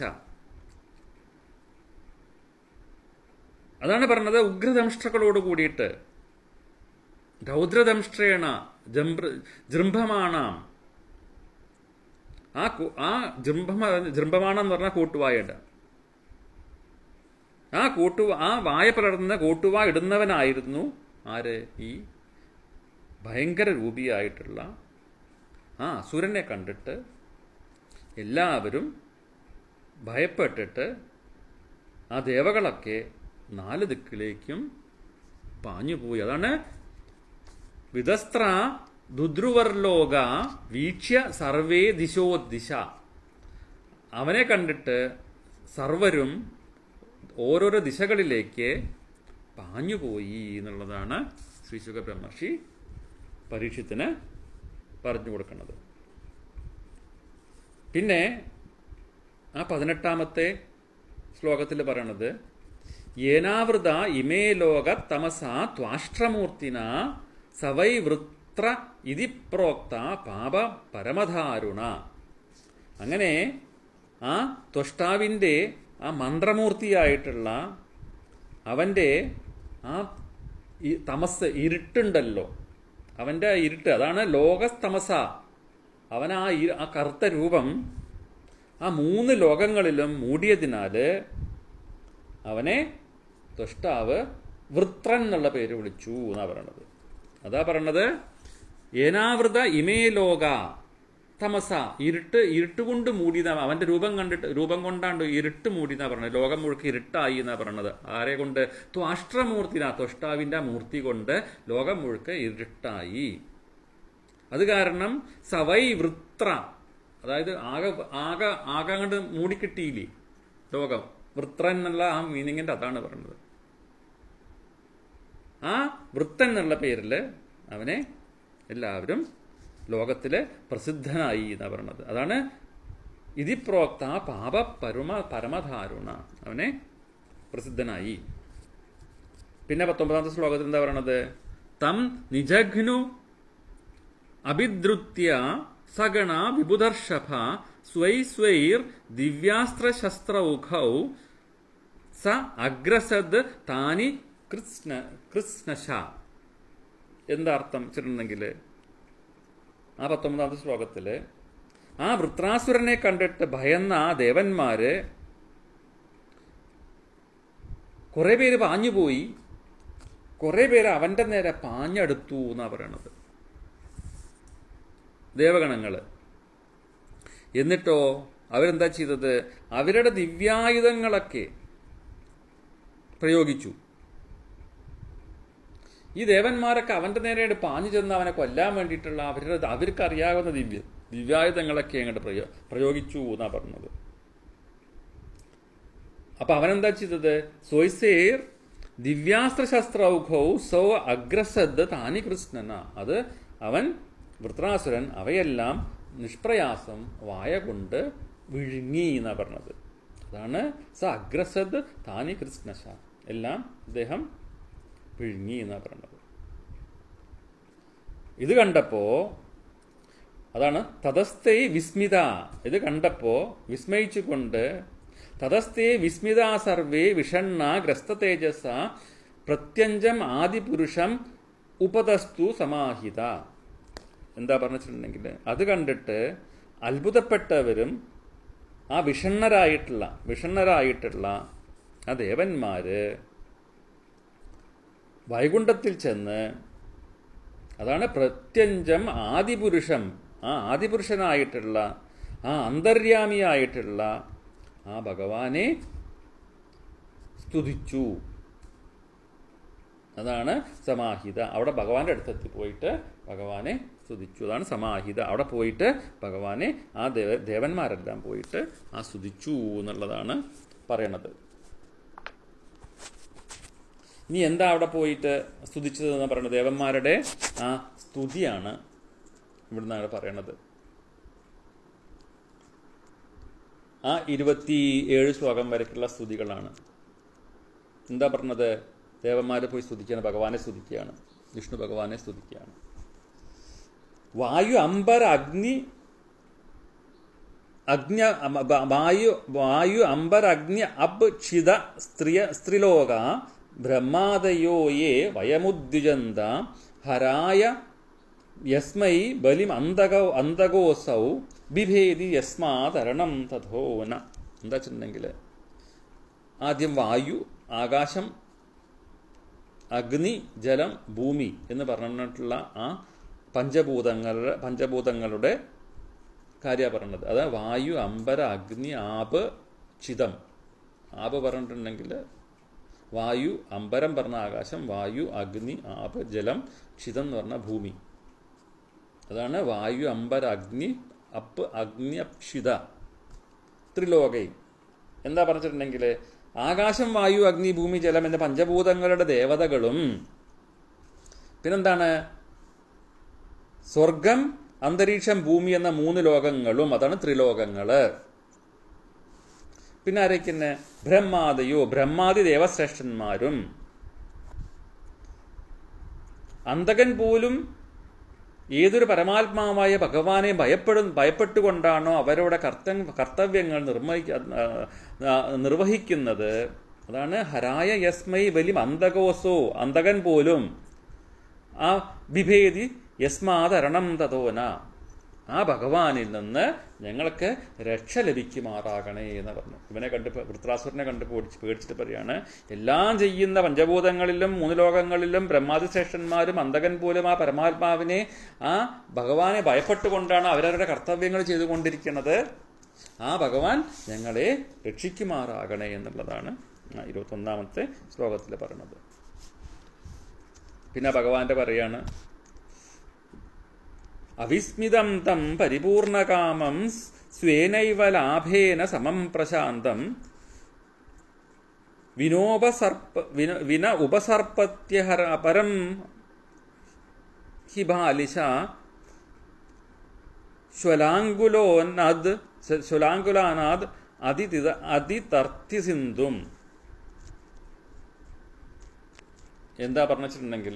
അതാണ് പറഞ്ഞത് ഉഗ്രദംഷ്ട്രകളോട് കൂടിയിട്ട് രൗദ്രദംഷ്ട്രേണ ജംഭ്ര ജൃംഭമാണാം ആ കു- ആ ജൃംഭമ ജൃംഭമാണം എന്ന് പറഞ്ഞാൽ കൂട്ടുവായുണ്ട് ആ കൂട്ടു ആ വായ പിളർന്ന കൂട്ടുവാ ഇടുന്നവനായിരുന്നു ആര് ഈ ഭയങ്കര രൂപിയായിട്ടുള്ള ആ അസുരനെ കണ്ടിട്ട് എല്ലാവരും ഭയപ്പെട്ടിട്ട് ആ ദേവകളൊക്കെ നാല് ദിക്കിലേക്കും പാഞ്ഞുപോയി അതാണ് വിതസ്ത്ര ദുദ്രുവർലോക വീക്ഷ്യ സർവേ ദിശോദിശ അവനെ കണ്ടിട്ട് സർവരും ഓരോരോ ദിശകളിലേക്ക് പാഞ്ഞുപോയി എന്നുള്ളതാണ് ശ്രീശുഖ ബ്രഹ്മർഷി പരീക്ഷത്തിന് പറഞ്ഞു കൊടുക്കുന്നത് പിന്നെ ആ പതിനെട്ടാമത്തെ ശ്ലോകത്തിൽ പറയണത് ഏനാവൃത ഇമേ ലോക തമസ ത്വാഷ്ട്രമൂർത്തിന സവൈ വൃത്ര ഇതി പ്രോക്ത പാപ പരമധാരുണ അങ്ങനെ ആ ത്വഷ്ടാവിൻ്റെ ആ മന്ത്രമൂർത്തിയായിട്ടുള്ള അവൻ്റെ ആ ഈ തമസ് ഇരുട്ടുണ്ടല്ലോ അവൻ്റെ ആ ഇരുട്ട് അതാണ് ലോകസ്തമസ അവൻ ആ ഇ- ആ കറുത്ത രൂപം ആ മൂന്ന് ലോകങ്ങളിലും മൂടിയതിനാൽ അവനെ ത്വഷ്ടാവ് വൃത്രൻ എന്നുള്ള പേര് വിളിച്ചു എന്നാ പറയണത് അതാ പറയണത് ഏനാവൃത ഇമേ ലോക തമസ ഇരുട്ട് ഇരുട്ട് കൊണ്ട് മൂടിയതാ അവന്റെ രൂപം കണ്ടിട്ട് രൂപം കൊണ്ടാണ്ട് ഇരുട്ട് മൂടിയെന്നാ പറഞ്ഞത് ലോകം മുഴുക്കെ ഇരുട്ടായി എന്നാ പറയണത് ആരെ കൊണ്ട് ത്വാഷ്ട്രമൂർത്തിന ത്വഷ്ടാവിന്റെ ആ മൂർത്തി കൊണ്ട് ലോകം മുഴുക്കെ ഇരുട്ടായി അത് കാരണം സവൈ വൃത്ര അതായത് ആകെ ആകെ ആകെ അങ്ങോട്ട് മൂടിക്കിട്ടിയില്ലേ ലോകം വൃത്രൻ എന്നുള്ള ആ മീനിങ്ങിന്റെ അതാണ് പറയുന്നത് ആ വൃത്തൻ എന്നുള്ള പേരിൽ അവനെ എല്ലാവരും ലോകത്തിലെ പ്രസിദ്ധനായി എന്നാ പറയണത് അതാണ് ഇതിപ്രോക്ത പാപ പരമ പരമധാരുണ അവനെ പ്രസിദ്ധനായി പിന്നെ പത്തൊമ്പതാമത്തെ ശ്ലോകത്തിൽ എന്താ പറയണത് തം നിജഘ്നു അഭിദ്രുത്യ സഗണ വിബുധർഷഭ സ്വൈ സ്വൈർ ദിവ്യാസ്ത്രശസ്ത്രൗഘൗ സ അഗ്രസദ് താനി കൃഷ്ണ കൃഷ്ണശ എന്താ അർത്ഥം വെച്ചിട്ടുണ്ടെങ്കിൽ ആ പത്തൊമ്പതാമത്തെ ശ്ലോകത്തില് ആ വൃത്രാസുരനെ കണ്ടിട്ട് ഭയന്ന ആ ദേവന്മാര് കുറെ പേര് പാഞ്ഞുപോയി കുറെ പേര് അവന്റെ നേരെ പാഞ്ഞെടുത്തു എന്നാ പറയണത് ദേവഗണങ്ങള് എന്നിട്ടോ അവരെന്താ ചെയ്തത് അവരുടെ ദിവ്യായുധങ്ങളൊക്കെ പ്രയോഗിച്ചു ഈ ദേവന്മാരൊക്കെ അവന്റെ നേരെ പാഞ്ഞു ചെന്ന് അവനെ കൊല്ലാൻ വേണ്ടിയിട്ടുള്ള അവരുടെ അവർക്ക് അറിയാവുന്ന ദിവ്യ ദിവ്യായുധങ്ങളൊക്കെ അങ്ങോട്ട് പ്രയോ പ്രയോഗിച്ചു എന്നാ പറഞ്ഞത് അപ്പൊ അവനെന്താ ചെയ്തത് സോയ്സേർ ദിവ്യാസ്ത്രശസ്ത്രൗഘൗ സൗ അഗ്രസദ് താനി കൃഷ്ണന അത് അവൻ വൃത്രാസുരൻ അവയെല്ലാം നിഷ്പ്രയാസം വായ കൊണ്ട് വിഴുങ്ങി എന്നാ പറഞ്ഞത് അതാണ് സ അഗ്രസദ് താനി കൃഷ്ണശ എല്ലാം അദ്ദേഹം വിഴുങ്ങി എന്നാ പറഞ്ഞത് ഇത് കണ്ടപ്പോ അതാണ് തതസ്ഥേ വിസ്മിത ഇത് കണ്ടപ്പോ വിസ്മയിച്ചുകൊണ്ട് തതസ്ഥേ വിസ്മിത സർവേ വിഷണ്ണ ഗ്രസ്ത തേജസ പ്രത്യഞ്ചം ആദിപുരുഷം ഉപതസ്തു സമാഹിത എന്താ പറഞ്ഞിട്ടുണ്ടെങ്കിൽ അത് കണ്ടിട്ട് അത്ഭുതപ്പെട്ടവരും ആ വിഷണ്ണരായിട്ടുള്ള വിഷണ്ണരായിട്ടുള്ള ആ ദേവന്മാര് വൈകുണ്ഠത്തിൽ ചെന്ന് അതാണ് പ്രത്യഞ്ചം ആദിപുരുഷം ആ ആദിപുരുഷനായിട്ടുള്ള ആ അന്തര്യാമിയായിട്ടുള്ള ആ ഭഗവാനെ സ്തുതിച്ചു അതാണ് സമാഹിത അവിടെ ഭഗവാന്റെ അടുത്തെത്തി പോയിട്ട് ഭഗവാനെ സ്തുതിച്ചു അതാണ് സമാഹിത അവിടെ പോയിട്ട് ഭഗവാനെ ആ ദേവ ദേവന്മാരെല്ലാം പോയിട്ട് ആ സ്തുതിച്ചു എന്നുള്ളതാണ് പറയണത് ഇനി എന്താ അവിടെ പോയിട്ട് സ്തുതിച്ചത് എന്ന് പറയുന്നത് ദേവന്മാരുടെ ആ സ്തുതിയാണ് ഇവിടുന്നാണ് പറയണത് ആ ഇരുപത്തി ഏഴ് ശ്ലോകം വരയ്ക്കുള്ള സ്തുതികളാണ് എന്താ പറഞ്ഞത് ദേവന്മാരെ പോയി സ്തുതിക്കുകയാണ് ഭഗവാനെ സ്തുതിക്കുകയാണ് വിഷ്ണു ഭഗവാനെ സ്തുതിക്കുകയാണ് വായു അമ്പർ അഗ്നി അഗ്ന അമ- ബ- വായു വായു അമ്പർ അഗ്നി അബ് ക്ഷിത സ്ത്രിയ സ്ത്രീലോക ബ്രഹ്മാദയോ യേ വയമുദ്യുജന്ത ഹരായ യസ്മൈ ബലിം അന്തകോ അന്തകോസൗ ബിഭേദി യസ്മാതരണം തഥോന എന്താ വെച്ചിട്ടുണ്ടെങ്കിൽ ആദ്യം വായു ആകാശം അഗ്നി ജലം ഭൂമി എന്ന് പറഞ്ഞിട്ടുള്ള ആ പഞ്ചഭൂതങ്ങളുടെ പഞ്ചഭൂതങ്ങളുടെ കാര്യമാണ് പറഞ്ഞത് അത് വായു അമ്പര അഗ്നി ആപ് ചിതം ആപ് പറഞ്ഞിട്ടുണ്ടെങ്കിൽ വായു അമ്പരം പറഞ്ഞ ആകാശം വായു അഗ്നി ആപ് ജലം ചിതം എന്ന് പറഞ്ഞ ഭൂമി അതാണ് വായു അമ്പര അഗ്നി അപ്പ് അഗ്നി അപ്ഷിത ത്രിലോകൈ എന്താ പറഞ്ഞിട്ടുണ്ടെങ്കിൽ ആകാശം വായു അഗ്നി ഭൂമി ജലം എന്ന പഞ്ചഭൂതങ്ങളുടെ ദേവതകളും പിന്നെന്താണ് സ്വർഗം അന്തരീക്ഷം ഭൂമി എന്ന മൂന്ന് ലോകങ്ങളും അതാണ് ത്രിലോകങ്ങള് പിന്നെ ആരൊക്കെ ബ്രഹ്മാദിയോ ബ്രഹ്മാദി ദേവശ്രേഷ്ഠന്മാരും അന്തകൻ പോലും ഏതൊരു പരമാത്മാവായ ഭഗവാനെ ഭയപ്പെടും ഭയപ്പെട്ടുകൊണ്ടാണോ അവരുടെ കർത്ത കർത്തവ്യങ്ങൾ നിർവഹിക്ക ആ, നിർവഹിക്കുന്നത് അതാണ് ഹരായ യസ്മൈ വലിം അന്തകോസോ അന്തകൻ പോലും ആ വിഭേദി യസ്മാതരണം തതോന ആ ഭഗവാനിൽ നിന്ന് ഞങ്ങൾക്ക് രക്ഷ ലഭിക്കുമാറാകണേ എന്ന് പറഞ്ഞു ഇവനെ കണ്ട് വൃത്രാസുരനെ കണ്ട് പേടിച്ച് പേടിച്ചിട്ട് പറയാണ് എല്ലാം ചെയ്യുന്ന പഞ്ചഭൂതങ്ങളിലും മൂന്ന് ലോകങ്ങളിലും ബ്രഹ്മാതിശ്രേഷ്ഠന്മാരും അന്തകൻ പോലും ആ പരമാത്മാവിനെ ആ ഭഗവാനെ ഭയപ്പെട്ടുകൊണ്ടാണ് അവരവരുടെ കർത്തവ്യങ്ങൾ ചെയ്തുകൊണ്ടിരിക്കുന്നത് ആ ഭഗവാൻ ഞങ്ങളെ രക്ഷിക്കുമാറാകണേ എന്നുള്ളതാണ് ആ ഇരുപത്തൊന്നാമത്തെ ശ്ലോകത്തിൽ പറയുന്നത് പിന്നെ ഭഗവാന്റെ പറയാണ് അവിസ്മിതം തം പരിപൂർണകാമം സ്വേനൈവ ലാഭേന സമം പ്രശാന്തം വിനോപസർപ്പ വിന വിന ഉപസർപ്പത്യഹര പരം ഹി ബാലിശ ശ്വലാങ്കുലോനാദ് ശ്വലാങ്കുലാനാദ് അതിതിത അതിതർത്തിസിന്ധും എന്താ പറഞ്ഞിട്ടുണ്ടെങ്കിൽ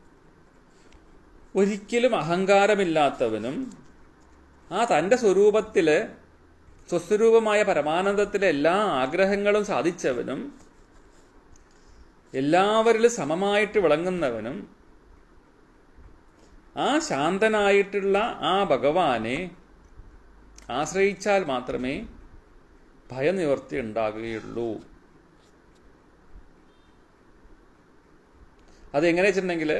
ഒരിക്കലും അഹങ്കാരമില്ലാത്തവനും ആ തൻ്റെ സ്വരൂപത്തിൽ സ്വസ്വരൂപമായ പരമാനന്ദത്തിലെ എല്ലാ ആഗ്രഹങ്ങളും സാധിച്ചവനും എല്ലാവരിലും സമമായിട്ട് വിളങ്ങുന്നവനും ആ ശാന്തനായിട്ടുള്ള ആ ഭഗവാനെ ആശ്രയിച്ചാൽ മാത്രമേ ഭയനിവർത്തി ഉണ്ടാകുകയുള്ളൂ അതെങ്ങനെ വെച്ചിട്ടുണ്ടെങ്കിൽ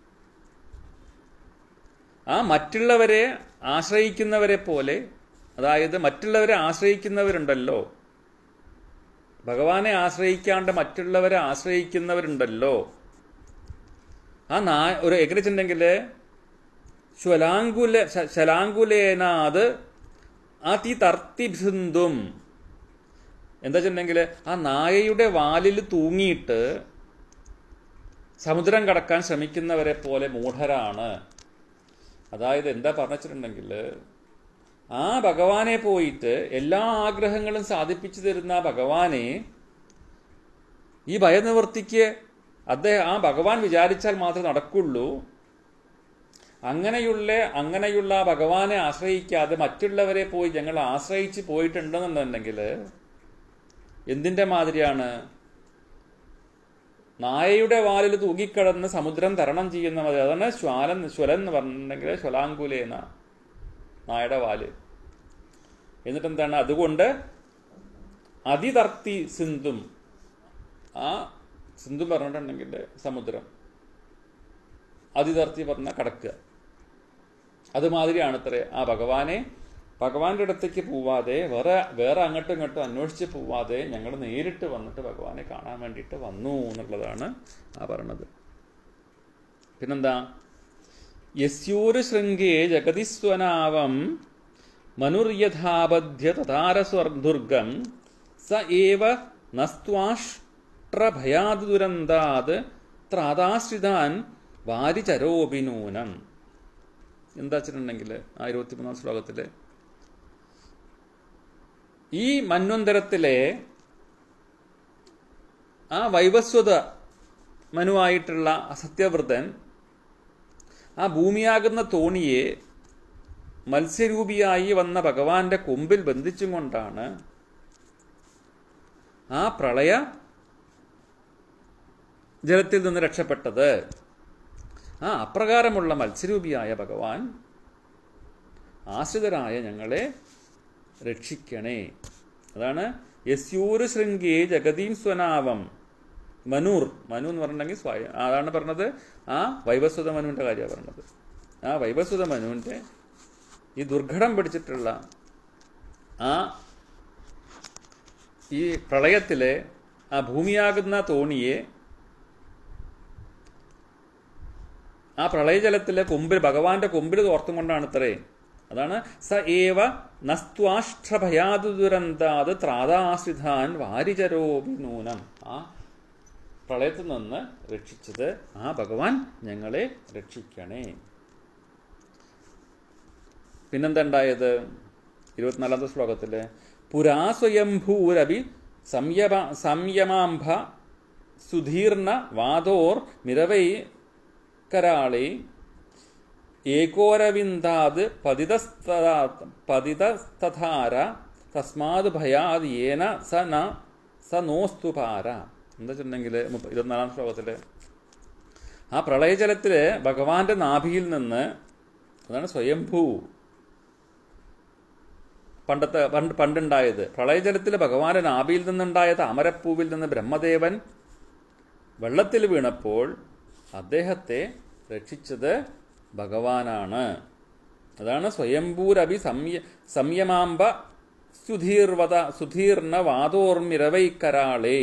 ആ മറ്റുള്ളവരെ ആശ്രയിക്കുന്നവരെ പോലെ അതായത് മറ്റുള്ളവരെ ആശ്രയിക്കുന്നവരുണ്ടല്ലോ ഭഗവാനെ ആശ്രയിക്കാണ്ട് മറ്റുള്ളവരെ ആശ്രയിക്കുന്നവരുണ്ടല്ലോ ആ നാ ഒരു എങ്ങനെ വെച്ചിട്ടുണ്ടെങ്കിൽ ശ്വലാങ്കുല ശ- ശലാങ്കുലേനാത് അതിതർത്തിബിന്ദും എന്താ വെച്ചിട്ടുണ്ടെങ്കിൽ ആ നായയുടെ വാലിൽ തൂങ്ങിയിട്ട് സമുദ്രം കടക്കാൻ ശ്രമിക്കുന്നവരെ പോലെ മൂഢരാണ് അതായത് എന്താ പറഞ്ഞിട്ടുണ്ടെങ്കിൽ ആ ഭഗവാനെ പോയിട്ട് എല്ലാ ആഗ്രഹങ്ങളും സാധിപ്പിച്ചു തരുന്ന ആ ഭഗവാനെ ഈ ഭയനിവൃത്തിക്ക് അദ്ദേഹം ആ ഭഗവാൻ വിചാരിച്ചാൽ മാത്രമേ നടക്കുള്ളൂ അങ്ങനെയുള്ള അങ്ങനെയുള്ള ആ ഭഗവാനെ ആശ്രയിക്കാതെ മറ്റുള്ളവരെ പോയി ഞങ്ങൾ ആശ്രയിച്ച് പോയിട്ടുണ്ടെന്നുണ്ടെങ്കിൽ എന്തിൻ്റെ മാതിരിയാണ് നായയുടെ വാലിൽ തൂങ്ങിക്കിടന്ന് സമുദ്രം തരണം ചെയ്യുന്ന മതി അതാണ് ശ്വാലൻ ശ്വലൻ എന്ന് പറഞ്ഞിട്ടുണ്ടെങ്കിൽ ശ്വലാങ്കുലേന നായയുടെ വാല് എന്നിട്ട് എന്താണ് അതുകൊണ്ട് അതിതർത്തി സിന്ധും ആ സിന്ധു പറഞ്ഞിട്ടുണ്ടെങ്കിൽ സമുദ്രം അതിതർത്തി പറഞ്ഞ കടക്കുക അതുമാതിരിയാണ് ഇത്ര ആ ഭഗവാനെ ഭഗവാന്റെ അടുത്തേക്ക് പോവാതെ വേറെ വേറെ അങ്ങോട്ടും ഇങ്ങോട്ടും അന്വേഷിച്ച് പോവാതെ ഞങ്ങൾ നേരിട്ട് വന്നിട്ട് ഭഗവാനെ കാണാൻ വേണ്ടിയിട്ട് വന്നു എന്നുള്ളതാണ് ആ പറയണത് പിന്നെന്താ യസ്യൂര് ശൃംഗേ ജഗതിസ്വനാവം മനുര്യഥാബദ്ധ്യ തഥാരസ്വർദുർഗം സ ഏവ നസ്ത്വാഷ്ട്രഭയാത് ദുരന്താത് ത്രാതാശ്രിതാൻ വാരിചരോപിനൂനം എന്താ വെച്ചിട്ടുണ്ടെങ്കിൽ ആ ഇരുപത്തിമൂന്നാം ശ്ലോകത്തില് ഈ മന്വന്തരത്തിലെ ആ വൈവസ്വത മനുവായിട്ടുള്ള സത്യവ്രതൻ ആ ഭൂമിയാകുന്ന തോണിയെ മത്സ്യരൂപിയായി വന്ന ഭഗവാന്റെ കൊമ്പിൽ ബന്ധിച്ചും കൊണ്ടാണ് ആ പ്രളയ ജലത്തിൽ നിന്ന് രക്ഷപ്പെട്ടത് ആ അപ്രകാരമുള്ള മത്സ്യരൂപിയായ ഭഗവാൻ ആശ്രിതരായ ഞങ്ങളെ രക്ഷിക്കണേ അതാണ് യസ്യൂര് ശൃംഗേ ജഗതീം സ്വനാവം മനൂർ മനു എന്ന് പറഞ്ഞിട്ടുണ്ടെങ്കിൽ സ്വയം അതാണ് പറഞ്ഞത് ആ വൈവസ്വത മനുവിൻ്റെ കാര്യമാണ് പറഞ്ഞത് ആ വൈവസ്വത മനുവിൻ്റെ ഈ ദുർഘടം പിടിച്ചിട്ടുള്ള ആ ഈ പ്രളയത്തിലെ ആ ഭൂമിയാകുന്ന തോണിയെ ആ പ്രളയജലത്തിലെ കൊമ്പിൽ ഭഗവാന്റെ കൊമ്പിൽ തോർത്തും കൊണ്ടാണ് ഇത്രേ അതാണ് സ ഏവ നസ്ത്വാഷ്ട്രഭയാതു ദുരന്താത് ത്രാതാശ്രിതാൻ വാരിചരോഭിനൂനം ആ പ്രളയത്തിൽ നിന്ന് രക്ഷിച്ചത് ആ ഭഗവാൻ ഞങ്ങളെ രക്ഷിക്കണേ പിന്നെന്താ ഉണ്ടായത് ഇരുപത്തിനാലാമത്തെ ശ്ലോകത്തില് പുരാ സ്വയംഭൂരവി സംയമ സംയമാംഭ സുധീർണ വാതോർ മിരവൈ കരാളി ഏകോരവിന്ദാത് പതിതസ്തഥാ പതിതസ്ഥാര തസ്മാത് ഭയാത് ഏന സ ന സ നോസ്തു പാര എന്താ വെച്ചിട്ടുണ്ടെങ്കിൽ ഇരുപത്തിനാലാം ശ്ലോകത്തില് ആ പ്രളയജലത്തില് ഭഗവാന്റെ നാഭിയിൽ നിന്ന് അതാണ് സ്വയംഭൂ പണ്ടത്തെ പണ്ട് പണ്ടുണ്ടായത് പ്രളയജലത്തിൽ ഭഗവാന്റെ നാഭിയിൽ നിന്നുണ്ടായ താമരപ്പൂവിൽ നിന്ന് ബ്രഹ്മദേവൻ വെള്ളത്തിൽ വീണപ്പോൾ അദ്ദേഹത്തെ രക്ഷിച്ചത് ഭഗവാനാണ് അതാണ് സ്വയംഭൂരഭി സംയ സംയമാംബ സുധീർവത സുധീർണ വാതോർമിരവൈക്കരാളേ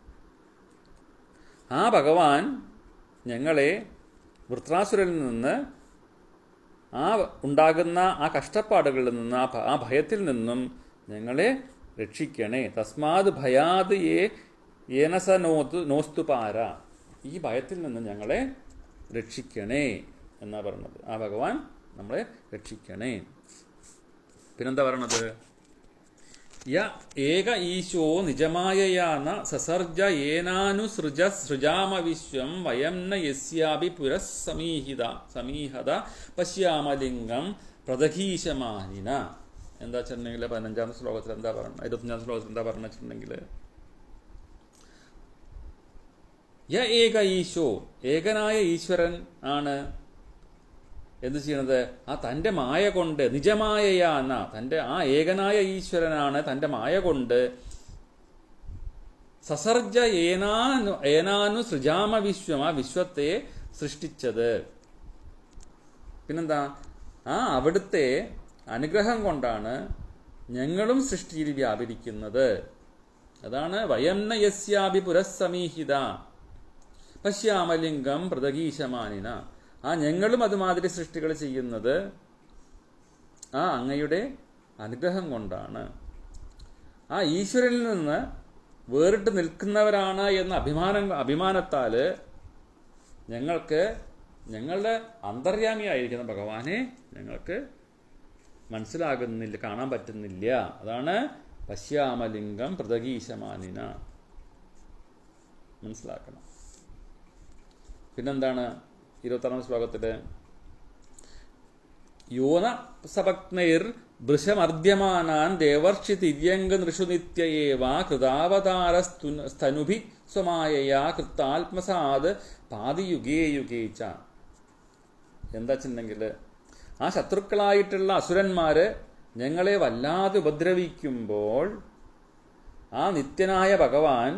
ആ ഭഗവാൻ ഞങ്ങളെ വൃത്രാസുരനിൽ നിന്ന് ആ ഉണ്ടാകുന്ന ആ കഷ്ടപ്പാടുകളിൽ നിന്ന് ആ ഭ- ആ ഭയത്തിൽ നിന്നും ഞങ്ങളെ രക്ഷിക്കണേ തസ്മാത് ഭയാത് ഏ ഏനസ നോത്ത് നോസ്തു പാര ഈ ഭയത്തിൽ നിന്ന് ഞങ്ങളെ രക്ഷിക്കണേ എന്നാ പറഞ്ഞത് ആ ഭഗവാൻ നമ്മളെ രക്ഷിക്കണേ പിന്നെന്താ പറയണത് യ ഏക ഈശോ നിജമായയാന സസർജ ഏനാനുസൃജ സൃജാമ വിശ്വം വയം ന യസ്യാപി പുരസ്സമീഹിത സമീഹത പശ്യാമലിംഗം പ്രദഘീശമാനിന എന്താ വെച്ചിട്ടുണ്ടെങ്കിൽ പതിനഞ്ചാം ശ്ലോകത്തിൽ എന്താ പറയുന്നത് ഇരുപത്തഞ്ചാം ശ്ലോകത്തിൽ എന്താ പറഞ്ഞു വെച്ചിട്ടുണ്ടെങ്കിൽ യ ഏക ഈശോ ഏകനായ ഈശ്വരൻ ആണ് എന്ത് ചെയ്യണത് ആ തൻ്റെ മായ കൊണ്ട് നിജമായയാന തൻ്റെ ആ ഏകനായ ഈശ്വരനാണ് തൻ്റെ മായ കൊണ്ട് സസർജ ഏനാനു ഏനാനു സൃജാമ വിശ്വം ആ വിശ്വത്തെ സൃഷ്ടിച്ചത് പിന്നെന്താ ആ അവിടുത്തെ അനുഗ്രഹം കൊണ്ടാണ് ഞങ്ങളും സൃഷ്ടിയിൽ വ്യാപരിക്കുന്നത് അതാണ് വയംന യസ്യാപി പുരസ്സമീഹിത പശ്യാമലിംഗം പ്രതകീശമാനിന ആ ഞങ്ങളും അതുമാതിരി സൃഷ്ടികൾ ചെയ്യുന്നത് ആ അങ്ങയുടെ അനുഗ്രഹം കൊണ്ടാണ് ആ ഈശ്വരനിൽ നിന്ന് വേറിട്ട് നിൽക്കുന്നവരാണ് എന്ന അഭിമാനം അഭിമാനത്താല് ഞങ്ങൾക്ക് ഞങ്ങളുടെ അന്തര്യാമിയായിരിക്കുന്ന ഭഗവാനെ ഞങ്ങൾക്ക് മനസ്സിലാകുന്നില്ല കാണാൻ പറ്റുന്നില്ല അതാണ് പശ്യാമലിംഗം പ്രതകീശമാനിന മനസ്സിലാക്കണം പിന്നെന്താണ് ഇരുപത്താറാം ശ്ലോകത്തില് യോന സപത്നൈർ വൃഷമർദ്യമാനാൻ ദേവർഷി തിര്യംഗ നൃഷു നിത്യയേവ കൃതാവതാരസ്തു സ്തനുഭി സ്വമായയാ കൃത്താത്മസാത് പാതിയുഗേ യുഗേ ച എന്താ വെച്ചിട്ടുണ്ടെങ്കിൽ ആ ശത്രുക്കളായിട്ടുള്ള അസുരന്മാര് ഞങ്ങളെ വല്ലാതെ ഉപദ്രവിക്കുമ്പോൾ ആ നിത്യനായ ഭഗവാൻ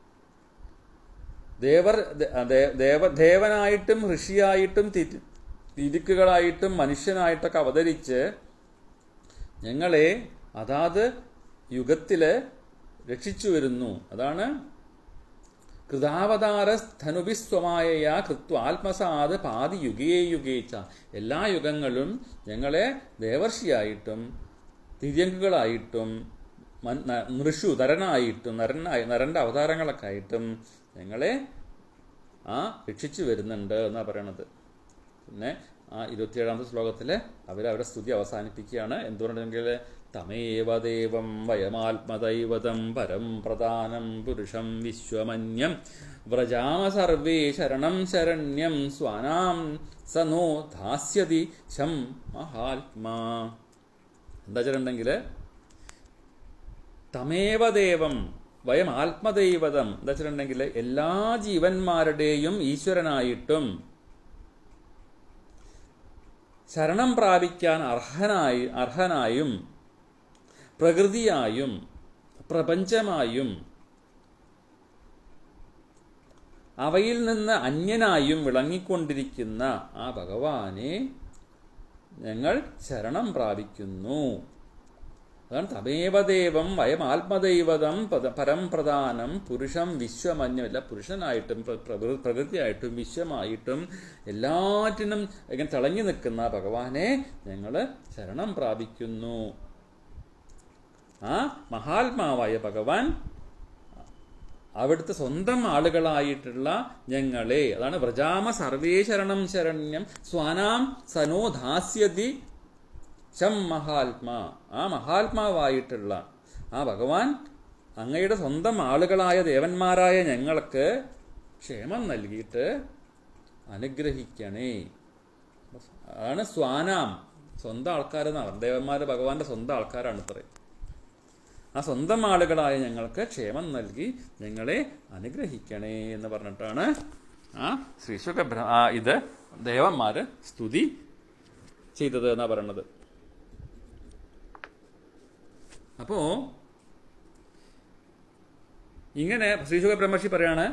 ദേവർ ദേ- ദേവ ദേവനായിട്ടും ഋഷിയായിട്ടും തി- തിരുക്കുകളായിട്ടും മനുഷ്യനായിട്ടൊക്കെ അവതരിച്ച് ഞങ്ങളെ അതാത് യുഗത്തില് രക്ഷിച്ചു വരുന്നു അതാണ് കൃതാവതാരസ്ഥനുഭിസ്വമായ കൃത്വാത്മസാത് പാതി യുഗേ യുഗേച്ച എല്ലാ യുഗങ്ങളും ഞങ്ങളെ ദേവർഷിയായിട്ടും തിര്യങ്കുകളായിട്ടും മൻ- ന- നൃഷു നരനായിട്ടും നരനായി നരന്റെ അവതാരങ്ങളൊക്കെ ആയിട്ടും ഞങ്ങളെ ആ രക്ഷിച്ചു വരുന്നുണ്ട് എന്നാ പറയണത് പിന്നെ ആ ഇരുപത്തിയേഴാമത്തെ ശ്ലോകത്തിൽ അവർ അവരുടെ സ്തുതി അവസാനിപ്പിക്കുകയാണ് എന്തുകൊണ്ടെങ്കിൽ തമേവ ദേവം വയമാത്മദൈവതം പരം പ്രധാനം പുരുഷം വിശ്വമന്യം വ്രജാമ സർവേ ശരണം ശരണ്യം സ്വാനാം സനോ ധാസ്യതി ശം മഹാത്മാ എന്താ വെച്ചിട്ടുണ്ടെങ്കിൽ തമേവ ദേവം വയം ആത്മദൈവതം എന്താ വെച്ചിട്ടുണ്ടെങ്കിൽ എല്ലാ ജീവന്മാരുടെയും ഈശ്വരനായിട്ടും ശരണം പ്രാപിക്കാൻ അർഹനായി അർഹനായും പ്രകൃതിയായും പ്രപഞ്ചമായും അവയിൽ നിന്ന് അന്യനായും വിളങ്ങിക്കൊണ്ടിരിക്കുന്ന ആ ഭഗവാനെ ഞങ്ങൾ ശരണം പ്രാപിക്കുന്നു അതാണ് തമേവദേവം വയം ആത്മദൈവതം പദ- പരം പ്രധാനം പുരുഷം വിശ്വമന്യമല്ല പുരുഷനായിട്ടും പ്ര- പ്രകൃ- പ്രകൃതിയായിട്ടും വിശ്വമായിട്ടും എല്ലാറ്റിനും ഇങ്ങനെ തിളങ്ങി നിൽക്കുന്ന ഭഗവാനെ ഞങ്ങൾ ശരണം പ്രാപിക്കുന്നു ആ മഹാത്മാവായ ഭഗവാൻ അവിടുത്തെ സ്വന്തം ആളുകളായിട്ടുള്ള ഞങ്ങളെ അതാണ് വ്രജാമ സർവേ ശരണം ശരണ്യം സ്വാനാം സനോ ധാസ്യതി ശം മഹാത്മാ ആ മഹാത്മാവായിട്ടുള്ള ആ ഭഗവാൻ അങ്ങയുടെ സ്വന്തം ആളുകളായ ദേവന്മാരായ ഞങ്ങൾക്ക് ക്ഷേമം നൽകിയിട്ട് അനുഗ്രഹിക്കണേ അതാണ് സ്വാനാം സ്വന്തം ആൾക്കാരെന്നാണ് ദേവന്മാർ ഭഗവാന്റെ സ്വന്തം ആൾക്കാരാണ് ഇത്രയും ആ സ്വന്തം ആളുകളായ ഞങ്ങൾക്ക് ക്ഷേമം നൽകി ഞങ്ങളെ അനുഗ്രഹിക്കണേ എന്ന് പറഞ്ഞിട്ടാണ് ആ ശ്രീശുഖ ബ്ര- ആ ഇത് ദേവന്മാര് സ്തുതി ചെയ്തത് എന്നാ പറയണത് അപ്പോ ഇങ്ങനെ ശ്രീശുഖ ബ്രഹ്മർഷി പറയാണ്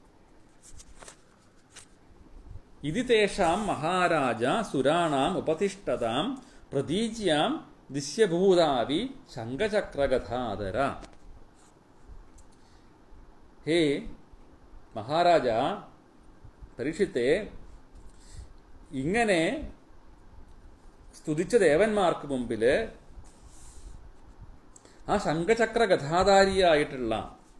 ഇതി തേഷാം മഹാരാജ സുരാണാം ഉപതിഷ്ഠതാം പ്രതീജ്യാം ദിശ്യഭൂതാവി ശംഖചക്രഗഥാധര ഹേ മഹാരാജ പരീക്ഷിത്തെ ഇങ്ങനെ സ്തുതിച്ച ദേവന്മാർക്ക് മുമ്പില് ആ ശംഖചക്ര ഗഥാധാരിയായിട്ടുള്ള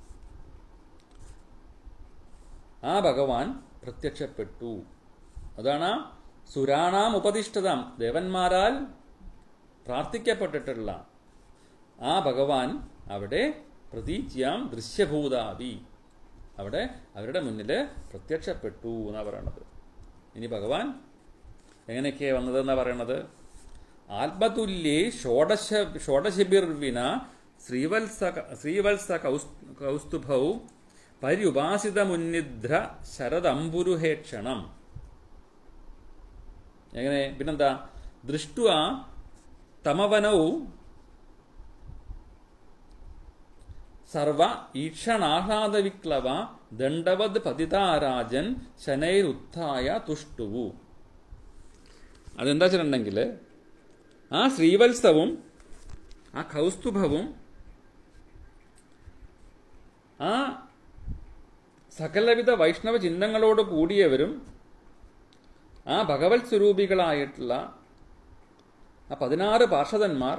ആ ഭഗവാൻ പ്രത്യക്ഷപ്പെട്ടു അതാണ് സുരാണാം ഉപതിഷ്ഠിതം ദേവന്മാരാൽ പ്രാർത്ഥിക്കപ്പെട്ടിട്ടുള്ള ആ ഭഗവാൻ അവിടെ പ്രതീച്യാം ദൃശ്യഭൂതാവി അവിടെ അവരുടെ മുന്നിൽ പ്രത്യക്ഷപ്പെട്ടു എന്നാ പറയണത് ഇനി ഭഗവാൻ എങ്ങനെയൊക്കെയാണ് വന്നതെന്നാ പറയണത് ആത്മതുല്യേ ഷോഡശ ഷോഡശിബിർവിന ശ്രീവത്സ ശ്രീവത്സ കൗസ് കൗസ്തുഭൗ പര്യുപാസിതമുന്നിദ്ര ശരദംബുരുഹേക്ഷണം എങ്ങനെ പിന്നെന്താ ദൃഷ്ട തമവനൗ സർവ ഈക്ഷണാഹ്ലാദവിക്ലവ ദണ്ഡവത് പതിതാരാജൻ ശനൈരുത്ഥായ തുഷ്ടുവു അതെന്താ വെച്ചിട്ടുണ്ടെങ്കിൽ ആ ശ്രീവത്സവും ആ കൗസ്തുഭവും ആ സകലവിധ വൈഷ്ണവ ചിഹ്നങ്ങളോട് കൂടിയവരും ആ ഭഗവത് സ്വരൂപികളായിട്ടുള്ള ആ പതിനാറ് പാർഷദന്മാർ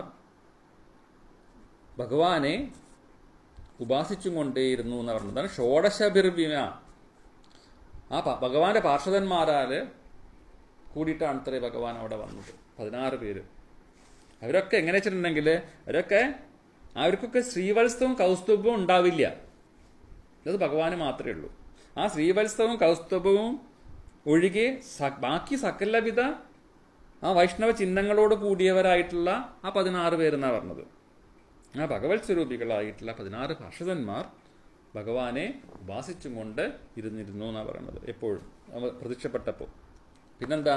ഭഗവാനെ ഉപാസിച്ചും കൊണ്ടേയിരുന്നു എന്ന് പറഞ്ഞതാണ് ഷോഡശഭിർവിമ ആ പ- ഭഗവാന്റെ പാർഷദന്മാരാല് കൂടിയിട്ടാണ് ഇത്രേ ഭഗവാൻ അവിടെ വന്നത് പതിനാറ് പേര് അവരൊക്കെ എങ്ങനെ വെച്ചിട്ടുണ്ടെങ്കിൽ അവരൊക്കെ അവർക്കൊക്കെ ശ്രീവത്സവവും കൗസ്തുഭവും ഉണ്ടാവില്ല അത് ഭഗവാന് മാത്രമേ ഉള്ളൂ ആ ശ്രീവത്സവവും കൗസ്തുഭവും ഒഴികെ സ- ബാക്കി സകലവിധ ആ വൈഷ്ണവ ചിഹ്നങ്ങളോട് കൂടിയവരായിട്ടുള്ള ആ പതിനാറ് പേരെന്നാണ് പറഞ്ഞത് ആ ഭഗവത് സ്വരൂപികളായിട്ടുള്ള പതിനാറ് ഭാഷകന്മാർ ഭഗവാനെ ഉപാസിച്ചും കൊണ്ട് ഇരുന്നിരുന്നു എന്നാണ് പറയുന്നത് എപ്പോഴും അവർ പ്രത്യക്ഷപ്പെട്ടപ്പോൾ പിന്നെന്താ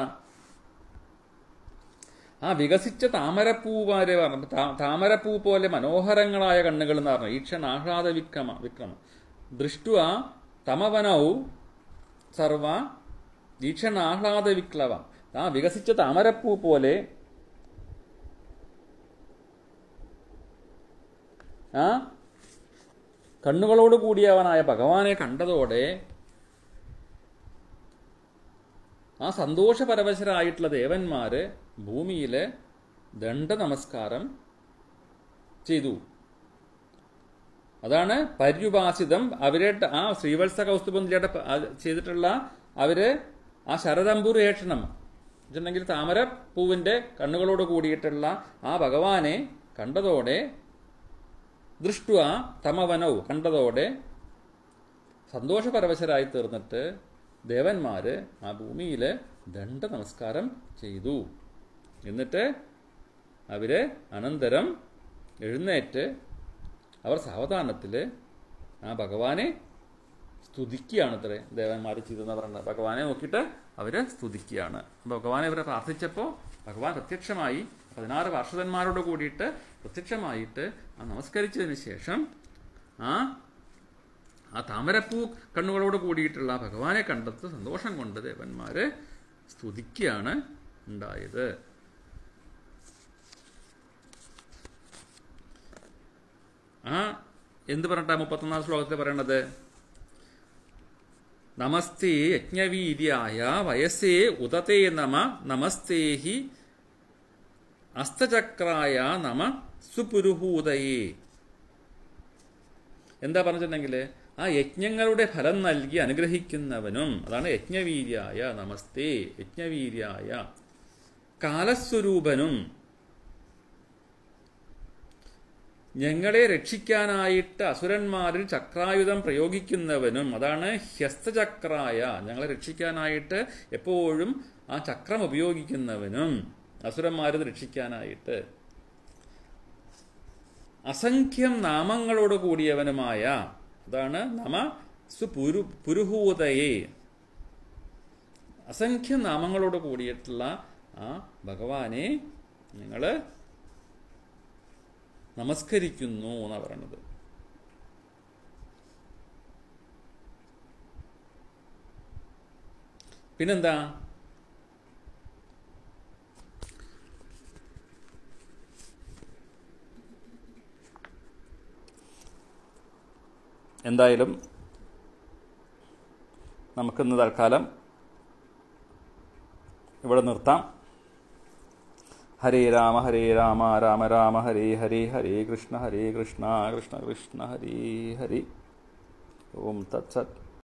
ആ വികസിച്ച താമരപ്പൂ പോലെ പറഞ്ഞു താ- താമരപ്പൂ പോലെ മനോഹരങ്ങളായ കണ്ണുകൾ എന്ന് പറഞ്ഞു ഈക്ഷണ ആഹ്ലാദ വിക്രമ വിക്രമ ദൃഷ്ടുവ തമവനൗ സർവ ഈക്ഷണ ആഹ്ലാദ വിക്ലവ ആ വികസിച്ച താമരപ്പൂ പോലെ ആ കണ്ണുകളോട് കൂടിയവനായ ഭഗവാനെ കണ്ടതോടെ ആ സന്തോഷപരവശരായിട്ടുള്ള ദേവന്മാര് ഭൂമിയിൽ ദണ്ഡ നമസ്കാരം ചെയ്തു അതാണ് പര്യുപാസിതം അവരുടെ ആ ശ്രീവത്സ കൗസ്തുഭന്തിയുടെ ചെയ്തിട്ടുള്ള അവര് ആ ശരദംബുരേഷണം വെച്ചിട്ടുണ്ടെങ്കിൽ താമര പൂവിന്റെ കണ്ണുകളോട് കൂടിയിട്ടുള്ള ആ ഭഗവാനെ കണ്ടതോടെ ദൃഷ്ടുവ തമവനവും കണ്ടതോടെ സന്തോഷപരവശരായി തീർന്നിട്ട് ദേവന്മാര് ആ ഭൂമിയിൽ ദണ്ഡ നമസ്കാരം ചെയ്തു എന്നിട്ട് അവര് അനന്തരം എഴുന്നേറ്റ് അവർ സാവധാനത്തിൽ ആ ഭഗവാനെ സ്തുതിക്കുകയാണ് ഇത്രേ ദേവന്മാർ ചെയ്തെന്ന് പറയുന്നത് ഭഗവാനെ നോക്കിയിട്ട് അവർ സ്തുതിക്കുകയാണ് ഭഗവാനെ ഇവരെ പ്രാർത്ഥിച്ചപ്പോൾ ഭഗവാൻ പ്രത്യക്ഷമായി പതിനാറ് പാർഷദന്മാരോട് കൂടിയിട്ട് പ്രത്യക്ഷമായിട്ട് ആ നമസ്കരിച്ചതിന് ശേഷം ആ ആ താമരപ്പൂ കണ്ണുകളോട് കൂടിയിട്ടുള്ള ആ ഭഗവാനെ കണ്ടെത്ത് സന്തോഷം കൊണ്ട് ദേവന്മാര് സ്തുതിക്കുകയാണ് ഉണ്ടായത് ആ എന്ത് പറഞ്ഞിട്ടാ മുപ്പത്തൊന്നാം ശ്ലോകത്തിൽ പറയണത് നമസ്തേ യജ്ഞവീര്യായ വയസ്സേ ഉദതേ നമ നമസ്തേഹി അസ്തചക്രായ നമ സുപുരുഹൂതയേ എന്താ പറഞ്ഞിട്ടുണ്ടെങ്കിൽ ആ യജ്ഞങ്ങളുടെ ഫലം നൽകി അനുഗ്രഹിക്കുന്നവനും അതാണ് യജ്ഞവീര്യായ നമസ്തേ യജ്ഞവീര്യായ കാലസ്വരൂപനും ഞങ്ങളെ രക്ഷിക്കാനായിട്ട് അസുരന്മാരിൽ ചക്രായുധം പ്രയോഗിക്കുന്നവനും അതാണ് ഹ്യസ്തചക്രായ ഞങ്ങളെ രക്ഷിക്കാനായിട്ട് എപ്പോഴും ആ ചക്രം ഉപയോഗിക്കുന്നവനും അസുരന്മാരിൽ രക്ഷിക്കാനായിട്ട് അസംഖ്യം നാമങ്ങളോട് കൂടിയവനുമായ അതാണ് നമ സുപുരു പുരുഹൂതയെ അസംഖ്യം നാമങ്ങളോട് കൂടിയിട്ടുള്ള ആ ഭഗവാനെ നിങ്ങൾ നമസ്കരിക്കുന്നു എന്നാ പറയണത് പിന്നെന്താ എന്തായാലും നമുക്കിന്ന് തൽക്കാലം ഇവിടെ നിർത്താം ഹരേ രാമ ഹരേ രാമ രാമ രാമ ഹരേ ഹരേ ഹരേ കൃഷ്ണ ഹരേ കൃഷ്ണ കൃഷ്ണ കൃഷ്ണ ഹരേ ഹരേ ഓം തത്സത്